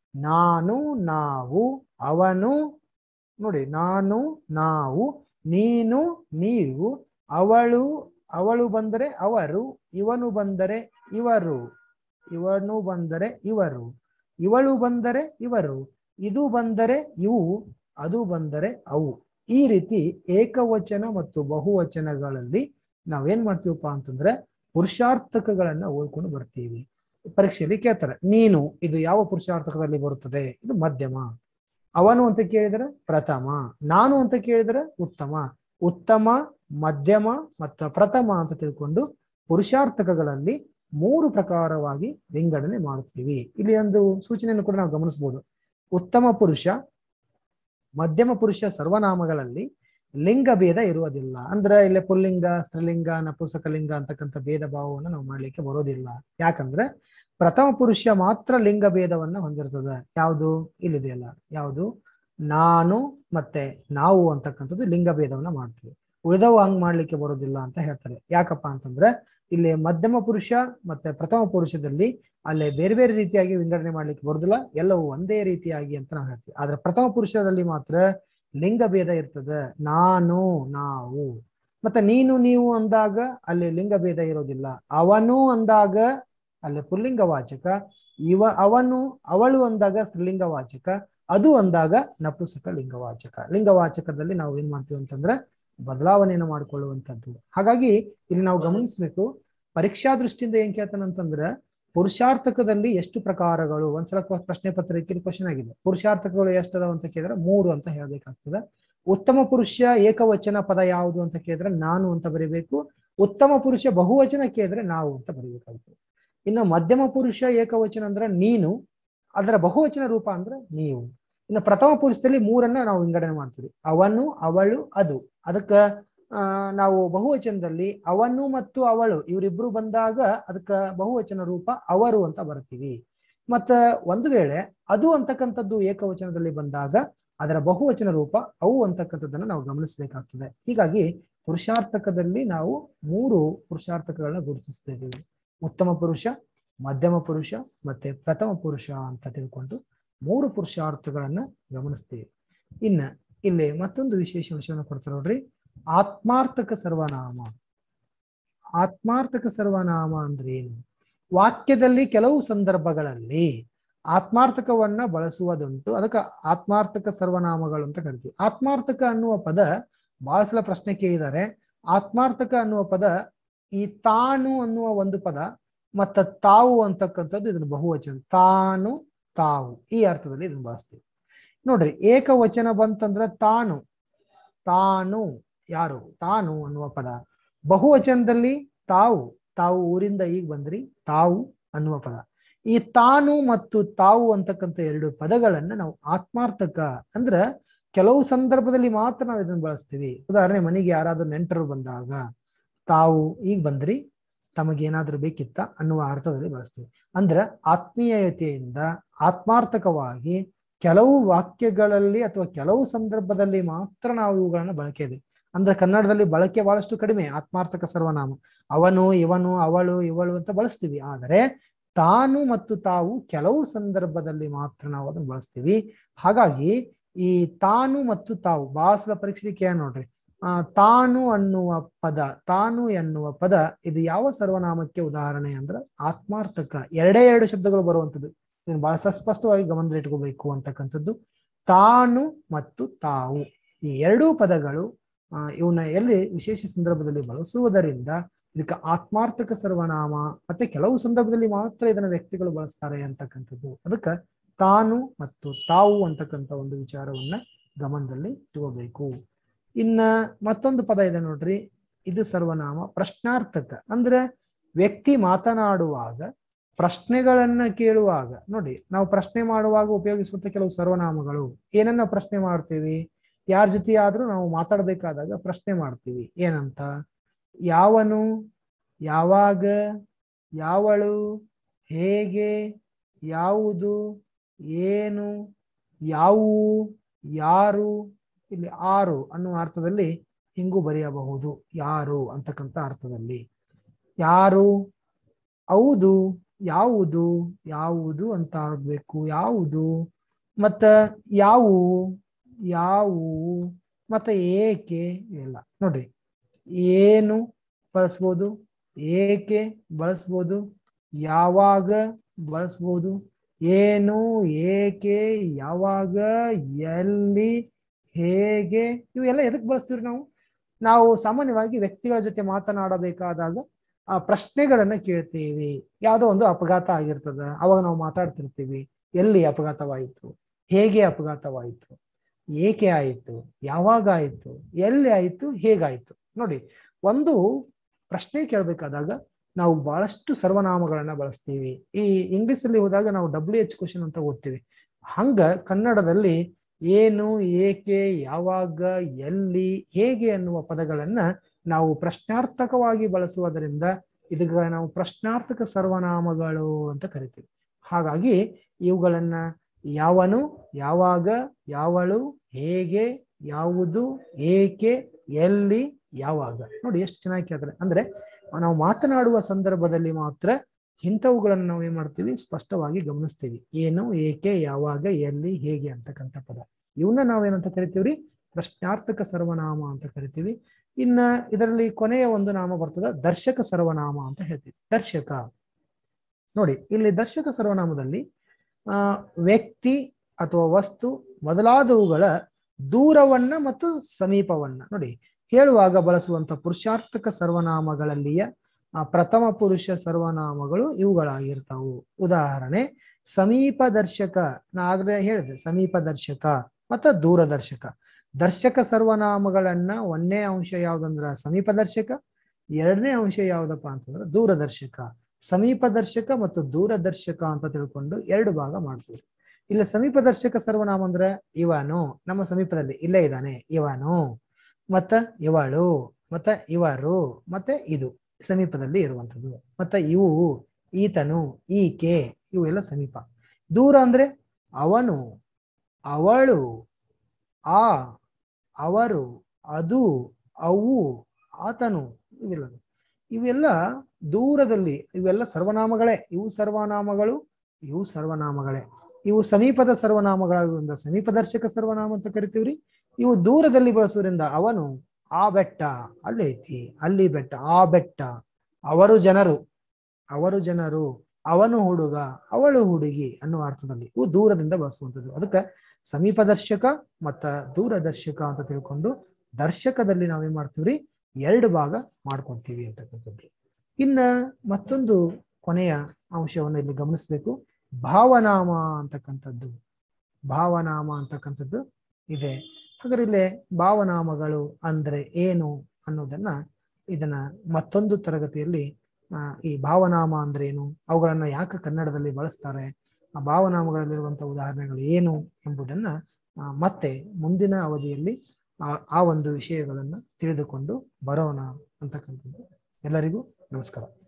ನಾನು ನಾವು ಅವನು ನೋಡಿ ನಾನು ನಾವು ನೀನು ನೀವು ಅವಳು ಅವಳು ಬಂದರೆ ಅವರು ಇವನು ಬಂದರೆ ಇವರು ಇವನು ಬಂದರೆ ಇವರು ಇವಳು ಬಂದರೆ ಇವರು ಇದು ಬಂದರೆ ಇವು ಅದು ಬಂದರೆ ಅವು ಈ ರೀತಿ ಏಕವಚನ ಮತ್ತು ಬಹುವಚನಗಳಲ್ಲಿ ನಾವೇನ್ ಮಾಡ್ತೀವಪ್ಪ ಅಂತಂದ್ರೆ ಪುರುಷಾರ್ಥಕಗಳನ್ನ ಓದ್ಕೊಂಡು ಬರ್ತೀವಿ ಪರೀಕ್ಷೆಯಲ್ಲಿ ಕೇಳ್ತಾರೆ ನೀನು ಇದು ಯಾವ ಪುರುಷಾರ್ಥಕದಲ್ಲಿ ಬರುತ್ತದೆ ಇದು ಮಧ್ಯಮ ಅವನು ಅಂತ ಕೇಳಿದರೆ ಪ್ರಥಮ ನಾನು ಅಂತ ಕೇಳಿದರೆ ಉತ್ತಮ ಉತ್ತಮ ಮಧ್ಯಮ ಮತ್ತು ಪ್ರಥಮ ಅಂತ ತಿಳ್ಕೊಂಡು ಪುರುಷಾರ್ಥಕಗಳಲ್ಲಿ ಮೂರು ಪ್ರಕಾರವಾಗಿ ವಿಂಗಡಣೆ ಮಾಡುತ್ತೀವಿ ಇಲ್ಲಿ ಒಂದು ಸೂಚನೆಯನ್ನು ಕೂಡ ನಾವು ಗಮನಿಸಬಹುದು ಉತ್ತಮ ಪುರುಷ ಮಧ್ಯಮ ಪುರುಷ ಸರ್ವನಾಮಗಳಲ್ಲಿ ಲಿಂಗ ಭೇದ ಇರುವುದಿಲ್ಲ ಅಂದ್ರೆ ಇಲ್ಲಿ ಪುಲ್ಲಿಂಗ ಸ್ತ್ರೀಲಿಂಗ ನಪುಸಕಲಿಂಗ ಅಂತಕ್ಕಂಥ ಭೇದ ಭಾವವನ್ನು ನಾವು ಮಾಡ್ಲಿಕ್ಕೆ ಬರೋದಿಲ್ಲ ಯಾಕಂದ್ರೆ ಪ್ರಥಮ ಪುರುಷ ಮಾತ್ರ ಲಿಂಗ ಭೇದವನ್ನ ಹೊಂದಿರ್ತದೆ ಯಾವುದು ಇಲ್ಲಿದೆಯಲ್ಲ ಯಾವುದು ನಾನು ಮತ್ತೆ ನಾವು ಅಂತಕ್ಕಂಥದ್ದು ಲಿಂಗ ಭೇದವನ್ನ ಮಾಡ್ತೀವಿ ಉಳಿದವು ಹಂಗ್ ಮಾಡ್ಲಿಕ್ಕೆ ಬರೋದಿಲ್ಲ ಅಂತ ಹೇಳ್ತಾರೆ ಯಾಕಪ್ಪ ಅಂತಂದ್ರೆ ಇಲ್ಲಿ ಮಧ್ಯಮ ಪುರುಷ ಮತ್ತೆ ಪ್ರಥಮ ಪುರುಷದಲ್ಲಿ ಅಲ್ಲೇ ಬೇರೆ ಬೇರೆ ರೀತಿಯಾಗಿ ವಿಂಗಡಣೆ ಮಾಡ್ಲಿಕ್ಕೆ ಬರೋದಿಲ್ಲ ಎಲ್ಲವೂ ಒಂದೇ ರೀತಿಯಾಗಿ ಅಂತ ನಾವು ಹೇಳ್ತೀವಿ ಆದ್ರೆ ಪ್ರಥಮ ಪುರುಷದಲ್ಲಿ ಮಾತ್ರ ಲಿಂಗ ಭೇದ ಇರ್ತದೆ ನಾನು ನಾವು ಮತ್ತೆ ನೀನು ನೀವು ಅಂದಾಗ ಅಲ್ಲಿ ಲಿಂಗ ಭೇದ ಇರೋದಿಲ್ಲ ಅವನು ಅಂದಾಗ ಅಲ್ಲಿ ಪುಲ್ಲಿಂಗ ವಾಚಕ ಇವ ಅವನು ಅವಳು ಅಂದಾಗ ಸ್ತ್ರೀಲಿಂಗ ವಾಚಕ ಅದು ಅಂದಾಗ ನಪುಸಕ ಲಿಂಗವಾಚಕ ಲಿಂಗವಾಚಕದಲ್ಲಿ ನಾವು ಏನ್ ಮಾಡ್ತೀವಿ ಅಂತಂದ್ರೆ ಬದಲಾವಣೆಯನ್ನು ಮಾಡಿಕೊಳ್ಳುವಂಥದ್ದು ಹಾಗಾಗಿ ಇಲ್ಲಿ ನಾವು ಗಮನಿಸ್ಬೇಕು ಪರೀಕ್ಷಾ ದೃಷ್ಟಿಯಿಂದ ಏನ್ ಕೇಳ್ತಾನಂತಂದ್ರೆ ಪುರುಷಾರ್ಥಕದಲ್ಲಿ ಎಷ್ಟು ಪ್ರಕಾರಗಳು ಒಂದ್ಸಲ ಪ್ರಶ್ನೆ ಪತ್ರಿಕೆ ಕ್ವಶನ್ ಆಗಿದೆ ಪುರುಷಾರ್ಥಕಗಳು ಎಷ್ಟದಾವ ಅಂತ ಕೇಳಿದ್ರೆ ಮೂರು ಅಂತ ಹೇಳ್ಬೇಕಾಗ್ತದೆ ಉತ್ತಮ ಪುರುಷ ಏಕವಚನ ಪದ ಯಾವುದು ಅಂತ ಕೇಳಿದ್ರೆ ನಾನು ಅಂತ ಬರೀಬೇಕು ಉತ್ತಮ ಪುರುಷ ಬಹುವಚನ ಕೇಳಿದ್ರೆ ನಾವು ಅಂತ ಬರೀಬೇಕಾಗ್ತದೆ ಇನ್ನು ಮಧ್ಯಮ ಪುರುಷ ಏಕವಚನ ಅಂದ್ರೆ ನೀನು ಅದರ ಬಹುವಚನ ರೂಪ ಅಂದ್ರೆ ನೀವು ಇನ್ನು ಪ್ರಥಮ ಪುರುಷದಲ್ಲಿ ಮೂರನ್ನ ನಾವು ವಿಂಗಡಣೆ ಮಾಡ್ತೀವಿ ಅವನು ಅವಳು ಅದು ಅದಕ್ಕ ಆ ನಾವು ಬಹುವಚನದಲ್ಲಿ ಅವನು ಮತ್ತು ಅವಳು ಇವರಿಬ್ರು ಬಂದಾಗ ಅದಕ್ಕ ಬಹುವಚನ ರೂಪ ಅವರು ಅಂತ ಬರ್ತೀವಿ ಮತ್ತ ಒಂದು ವೇಳೆ ಅದು ಅಂತಕ್ಕಂಥದ್ದು ಏಕವಚನದಲ್ಲಿ ಬಂದಾಗ ಅದರ ಬಹುವಚನ ರೂಪ ಅವು ಅಂತಕ್ಕಂಥದ್ದನ್ನ ನಾವು ಗಮನಿಸಬೇಕಾಗ್ತದೆ ಹೀಗಾಗಿ ಪುರುಷಾರ್ಥಕದಲ್ಲಿ ನಾವು ಮೂರು ಪುರುಷಾರ್ಥಕಗಳನ್ನ ಗುರುತಿಸ್ತಿದ್ದೀವಿ ಉತ್ತಮ ಪುರುಷ ಮಧ್ಯಮ ಪುರುಷ ಮತ್ತೆ ಪ್ರಥಮ ಪುರುಷ ಅಂತ ತಿಳ್ಕೊಂಡು ಮೂರು ಪುರುಷಾರ್ಥಗಳನ್ನ ಗಮನಿಸ್ತೀವಿ ಇನ್ನ ಇಲ್ಲಿ ಮತ್ತೊಂದು ವಿಶೇಷ ಅಂಶವನ್ನು ಕೊಡ್ತಾರೆ ನೋಡ್ರಿ ಆತ್ಮಾರ್ಥಕ ಸರ್ವನಾಮ ಆತ್ಮಾರ್ಥಕ ಸರ್ವನಾಮ ಅಂದ್ರೆ ಏನು ವಾಕ್ಯದಲ್ಲಿ ಕೆಲವು ಸಂದರ್ಭಗಳಲ್ಲಿ ಆತ್ಮಾರ್ಥಕವನ್ನ ಬಳಸುವುದುಂಟು ಅದಕ್ಕೆ ಆತ್ಮಾರ್ಥಕ ಸರ್ವನಾಮಗಳು ಅಂತ ಕರಿತೀವಿ ಆತ್ಮಾರ್ಥಕ ಅನ್ನುವ ಪದ ಬಹಳ ಸಲ ಪ್ರಶ್ನೆ ಕೇಳಿದ್ದಾರೆ ಆತ್ಮಾರ್ಥಕ ಅನ್ನುವ ಪದ ಈ ತಾನು ಅನ್ನುವ ಒಂದು ಪದ ಮತ್ತ ತಾವು ಅಂತಕ್ಕಂಥದ್ದು ಇದನ್ನು ಬಹುವಚನ ತಾನು ತಾವು ಈ ಅರ್ಥದಲ್ಲಿ ಇದನ್ನು ಬಳಸ್ತೀವಿ ನೋಡ್ರಿ ಏಕವಚನ ಬಂತಂದ್ರ ತಾನು ತಾನು ಯಾರು ತಾನು ಅನ್ನುವ ಪದ ಬಹುವಚನದಲ್ಲಿ ತಾವು ತಾವು ಊರಿಂದ ಈಗ ಬಂದ್ರಿ ತಾವು ಅನ್ನುವ ಪದ ಈ ತಾನು ಮತ್ತು ತಾವು ಅಂತಕ್ಕಂಥ ಎರಡು ಪದಗಳನ್ನ ನಾವು ಆತ್ಮಾರ್ಥಕ ಅಂದ್ರ ಕೆಲವು ಸಂದರ್ಭದಲ್ಲಿ ಮಾತ್ರ ನಾವು ಇದನ್ನ ಬಳಸ್ತೀವಿ ಉದಾಹರಣೆ ಮನೆಗೆ ಯಾರಾದ್ರೂ ನೆಂಟರು ಬಂದಾಗ ತಾವು ಈಗ ಬಂದ್ರಿ ತಮಗೇನಾದ್ರೂ ಬೇಕಿತ್ತ ಅನ್ನುವ ಅರ್ಥದಲ್ಲಿ ಬಳಸ್ತೀವಿ ಅಂದ್ರೆ ಆತ್ಮೀಯತೆಯಿಂದ ಆತ್ಮಾರ್ಥಕವಾಗಿ ಕೆಲವು ವಾಕ್ಯಗಳಲ್ಲಿ ಅಥವಾ ಕೆಲವು ಸಂದರ್ಭದಲ್ಲಿ ಮಾತ್ರ ನಾವು ಇವುಗಳನ್ನ ಬಳಕೆ ಇದೆ ಅಂದ್ರೆ ಕನ್ನಡದಲ್ಲಿ ಬಳಕೆ ಬಹಳಷ್ಟು ಕಡಿಮೆ ಆತ್ಮಾರ್ಥಕ ಸರ್ವನಾಮ ಅವನು ಇವನು ಅವಳು ಇವಳು ಅಂತ ಬಳಸ್ತೀವಿ ಆದರೆ ತಾನು ಮತ್ತು ತಾವು ಕೆಲವು ಸಂದರ್ಭದಲ್ಲಿ ಮಾತ್ರ ನಾವು ಅದನ್ನು ಬಳಸ್ತೀವಿ ಹಾಗಾಗಿ ಈ ತಾನು ಮತ್ತು ತಾವು ಬಹಳ ಸಲ ಪರೀಕ್ಷೆಗೆ ಕೇಳ ನೋಡ್ರಿ ಆ ತಾನು ಅನ್ನುವ ಪದ ತಾನು ಎನ್ನುವ ಪದ ಇದು ಯಾವ ಸರ್ವನಾಮಕ್ಕೆ ಉದಾಹರಣೆ ಅಂದ್ರೆ ಆತ್ಮಾರ್ಥಕ ಎರಡೇ ಎರಡು ಶಬ್ದಗಳು ಬರುವಂಥದ್ದು ಇದನ್ನು ಬಹಳ ಸ್ಪಷ್ಟವಾಗಿ ಗಮನದಲ್ಲಿಟ್ಕೋಬೇಕು ಅಂತಕ್ಕಂಥದ್ದು ತಾನು ಮತ್ತು ತಾವು ಈ ಎರಡೂ ಪದಗಳು ಆ ಇವನ್ನ ಎಲ್ಲಿ ವಿಶೇಷ ಸಂದರ್ಭದಲ್ಲಿ ಬಳಸುವುದರಿಂದ ಇದಕ್ಕೆ ಆತ್ಮಾರ್ಥಕ ಸರ್ವನಾಮ ಮತ್ತೆ ಕೆಲವು ಸಂದರ್ಭದಲ್ಲಿ ಮಾತ್ರ ಇದನ್ನ ವ್ಯಕ್ತಿಗಳು ಬಳಸ್ತಾರೆ ಅಂತಕ್ಕಂಥದ್ದು ಅದಕ್ಕೆ ತಾನು ಮತ್ತು ತಾವು ಅಂತಕ್ಕಂಥ ಒಂದು ವಿಚಾರವನ್ನ ಗಮನದಲ್ಲಿ ಇಟ್ಕೋಬೇಕು ಇನ್ನ ಮತ್ತೊಂದು ಪದ ಇದೆ ನೋಡ್ರಿ ಇದು ಸರ್ವನಾಮ ಪ್ರಶ್ನಾರ್ಥಕ ಅಂದ್ರೆ ವ್ಯಕ್ತಿ ಮಾತನಾಡುವಾಗ ಪ್ರಶ್ನೆಗಳನ್ನ ಕೇಳುವಾಗ ನೋಡಿ ನಾವು ಪ್ರಶ್ನೆ ಮಾಡುವಾಗ ಉಪಯೋಗಿಸುವಂತ ಕೆಲವು ಸರ್ವನಾಮಗಳು ಏನನ್ನ ಪ್ರಶ್ನೆ ಮಾಡ್ತೀವಿ ಯಾರ ಜೊತೆ ಆದ್ರೂ ನಾವು ಮಾತಾಡ್ಬೇಕಾದಾಗ ಪ್ರಶ್ನೆ ಮಾಡ್ತೀವಿ ಏನಂತ ಯಾವನು ಯಾವಾಗ ಯಾವಳು ಹೇಗೆ ಯಾವುದು ಏನು ಯಾವುವು ಯಾರು ಇಲ್ಲಿ ಆರು ಅನ್ನುವ ಅರ್ಥದಲ್ಲಿ ಹಿಂಗೂ ಬರೆಯಬಹುದು ಯಾರು ಅಂತಕ್ಕಂಥ ಅರ್ಥದಲ್ಲಿ ಯಾರು ಹೌದು ಯಾವುದು ಯಾವುದು ಅಂತ ಆಗ್ಬೇಕು ಯಾವುದು ಮತ್ತ ಯಾವುವು ಯಾವುವು ಮತ್ತೆ ಏಕೆ ಇವೆಲ್ಲ ನೋಡ್ರಿ ಏನು ಬಳಸ್ಬೋದು ಏಕೆ ಬಳಸ್ಬೋದು ಯಾವಾಗ ಬಳಸ್ಬೋದು ಏನು ಏಕೆ ಯಾವಾಗ ಎಲ್ಲಿ ಹೇಗೆ ಇವೆಲ್ಲ ಎದಕ್ ಬಳಸ್ತೀವಿ ನಾವು ನಾವು ಸಾಮಾನ್ಯವಾಗಿ ವ್ಯಕ್ತಿಗಳ ಜೊತೆ ಮಾತನಾಡಬೇಕಾದಾಗ ಆ ಪ್ರಶ್ನೆಗಳನ್ನ ಕೇಳ್ತೀವಿ ಯಾವುದೋ ಒಂದು ಅಪಘಾತ ಆಗಿರ್ತದ ಅವಾಗ ನಾವು ಮಾತಾಡ್ತಿರ್ತೀವಿ ಎಲ್ಲಿ ಅಪಘಾತವಾಯಿತು ಹೇಗೆ ಅಪಘಾತವಾಯಿತು ಏಕೆ ಆಯಿತು ಯಾವಾಗ ಆಯಿತು ಎಲ್ಲಿ ಆಯಿತು ಹೇಗಾಯಿತು ನೋಡಿ ಒಂದು ಪ್ರಶ್ನೆ ಕೇಳಬೇಕಾದಾಗ ನಾವು ಬಹಳಷ್ಟು ಸರ್ವನಾಮಗಳನ್ನ ಬಳಸ್ತೀವಿ ಈ ಇಂಗ್ಲಿಷ್ ಅಲ್ಲಿ ಹೋದಾಗ ನಾವು ಡಬ್ಲ್ಯೂ ಎಚ್ ಕ್ವಶನ್ ಅಂತ ಓದ್ತೀವಿ ಹಂಗ ಕನ್ನಡದಲ್ಲಿ ಏನು ಏಕೆ ಯಾವಾಗ ಎಲ್ಲಿ ಹೇಗೆ ಅನ್ನುವ ಪದಗಳನ್ನ ನಾವು ಪ್ರಶ್ನಾರ್ಥಕವಾಗಿ ಬಳಸುವುದರಿಂದ ಇದಕ್ಕೆ ನಾವು ಪ್ರಶ್ನಾರ್ಥಕ ಸರ್ವನಾಮಗಳು ಅಂತ ಕರಿತೀವಿ ಹಾಗಾಗಿ ಇವುಗಳನ್ನ ಯಾವನು ಯಾವಾಗ ಯಾವಳು ಹೇಗೆ ಯಾವುದು ಏಕೆ ಎಲ್ಲಿ ಯಾವಾಗ ನೋಡಿ ಎಷ್ಟು ಚೆನ್ನಾಗಿ ಕೇಳ್ತಾರೆ ಅಂದ್ರೆ ನಾವು ಮಾತನಾಡುವ ಸಂದರ್ಭದಲ್ಲಿ ಮಾತ್ರ ಇಂಥವುಗಳನ್ನು ನಾವು ಏನ್ ಮಾಡ್ತೀವಿ ಸ್ಪಷ್ಟವಾಗಿ ಗಮನಿಸ್ತೀವಿ ಏನು ಏಕೆ ಯಾವಾಗ ಎಲ್ಲಿ ಹೇಗೆ ಅಂತಕ್ಕಂಥ ಪದ ಇವನ್ನ ನಾವೇನಂತ ಕರಿತೀವ್ರಿ ಪ್ರಶ್ನಾರ್ಥಕ ಸರ್ವನಾಮ ಅಂತ ಕರಿತೀವಿ ಇನ್ನ ಇದರಲ್ಲಿ ಕೊನೆಯ ಒಂದು ನಾಮ ಬರ್ತದ ದರ್ಶಕ ಸರ್ವನಾಮ ಅಂತ ಹೇಳ್ತೀವಿ ದರ್ಶಕ ನೋಡಿ ಇಲ್ಲಿ ದರ್ಶಕ ಸರ್ವನಾಮದಲ್ಲಿ ಆ ವ್ಯಕ್ತಿ ಅಥವಾ ವಸ್ತು ಮೊದಲಾದವುಗಳ ದೂರವನ್ನ ಮತ್ತು ಸಮೀಪವನ್ನ ನೋಡಿ ಹೇಳುವಾಗ ಬಳಸುವಂತ ಪುರುಷಾರ್ಥಕ ಸರ್ವನಾಮಗಳಲ್ಲಿಯ ಆ ಪ್ರಥಮ ಪುರುಷ ಸರ್ವನಾಮಗಳು ಇವುಗಳಾಗಿರ್ತಾವು ಉದಾಹರಣೆ ಸಮೀಪ ದರ್ಶಕ ನಾ ಆಗ್ಲೇ ಹೇಳಿದೆ ಸಮೀಪ ದರ್ಶಕ ಮತ್ತು ದೂರದರ್ಶಕ ದರ್ಶಕ ಸರ್ವನಾಮಗಳನ್ನ ಒಂದನೇ ಅಂಶ ಯಾವ್ದಂದ್ರ ಸಮೀಪ ದರ್ಶಕ ಎರಡನೇ ಅಂಶ ಯಾವ್ದಪ್ಪ ಅಂತಂದ್ರೆ ದೂರದರ್ಶಕ ಸಮೀಪದರ್ಶಕ ಮತ್ತು ದೂರದರ್ಶಕ ಅಂತ ತಿಳ್ಕೊಂಡು ಎರಡು ಭಾಗ ಮಾಡ್ತೀವಿ ಇಲ್ಲಿ ಸಮೀಪದರ್ಶಕ ಸರ್ವನಾಮ ಅಂದ್ರೆ ಇವನು ನಮ್ಮ ಸಮೀಪದಲ್ಲಿ ಇಲ್ಲೇ ಇದ್ದಾನೆ ಇವನು ಮತ್ತ ಇವಳು ಮತ್ತ ಇವರು ಮತ್ತೆ ಇದು ಸಮೀಪದಲ್ಲಿ ಇರುವಂತದ್ದು ಮತ್ತ ಇವು ಈತನು ಈಕೆ ಇವೆಲ್ಲ ಸಮೀಪ ದೂರ ಅಂದ್ರೆ ಅವನು ಅವಳು ಆ ಅವರು ಅದು ಅವು ಆತನು ಇವೆಲ್ಲ ಇವೆಲ್ಲ ದೂರದಲ್ಲಿ ಇವೆಲ್ಲ ಸರ್ವನಾಮಗಳೇ ಇವು ಸರ್ವನಾಮಗಳು ಇವು ಸರ್ವನಾಮಗಳೇ ಇವು ಸಮೀಪದ ಸರ್ವನಾಮಗಳಾದ್ರಿಂದ ಸಮೀಪದರ್ಶಕ ಸರ್ವನಾಮ ಅಂತ ಕರಿತೀವ್ರಿ ಇವು ದೂರದಲ್ಲಿ ಬಳಸೋದ್ರಿಂದ ಅವನು ಆ ಬೆಟ್ಟ ಅಲ್ಲಿ ಐತಿ ಅಲ್ಲಿ ಬೆಟ್ಟ ಆ ಬೆಟ್ಟ ಅವರು ಜನರು ಅವರು ಜನರು ಅವನು ಹುಡುಗ ಅವಳು ಹುಡುಗಿ ಅನ್ನುವ ಅರ್ಥದಲ್ಲಿ ಇವು ದೂರದಿಂದ ಬಳಸುವಂಥದ್ದು ಅದಕ್ಕೆ ಸಮೀಪದರ್ಶಕ ಮತ್ತ ದೂರದರ್ಶಕ ಅಂತ ತಿಳ್ಕೊಂಡು ದರ್ಶಕದಲ್ಲಿ ನಾವೇನ್ ಮಾಡ್ತೀವ್ರಿ ಎರಡು ಭಾಗ ಮಾಡ್ಕೊಂತೀವಿ ಅಂತಕ್ಕಂಥದ್ದು ಇನ್ನ ಮತ್ತೊಂದು ಕೊನೆಯ ಅಂಶವನ್ನು ಇಲ್ಲಿ ಗಮನಿಸ್ಬೇಕು ಭಾವನಾಮ ಅಂತಕ್ಕಂಥದ್ದು ಭಾವನಾಮ ಅಂತಕ್ಕಂಥದ್ದು ಇದೆ ಹಾಗಾದ್ರೆ ಇಲ್ಲಿ ಭಾವನಾಮಗಳು ಅಂದ್ರೆ ಏನು ಅನ್ನೋದನ್ನ ಇದನ್ನ ಮತ್ತೊಂದು ತರಗತಿಯಲ್ಲಿ ಆ, ಈ ಭಾವನಾಮ ಅಂದ್ರೆ ಏನು ಅವುಗಳನ್ನ ಯಾಕೆ ಕನ್ನಡದಲ್ಲಿ ಬಳಸ್ತಾರೆ ಆ ಭಾವನಾಮಗಳಲ್ಲಿರುವಂತಹ ಉದಾಹರಣೆಗಳು ಏನು ಎಂಬುದನ್ನ ಆ, ಮತ್ತೆ ಮುಂದಿನ ಅವಧಿಯಲ್ಲಿ ಆ ಆ ಒಂದು ವಿಷಯಗಳನ್ನ ತಿಳಿದುಕೊಂಡು ಬರೋಣ ಅಂತಕ್ಕಂಥದ್ದು ಎಲ್ಲರಿಗೂ ನಮಸ್ಕಾರ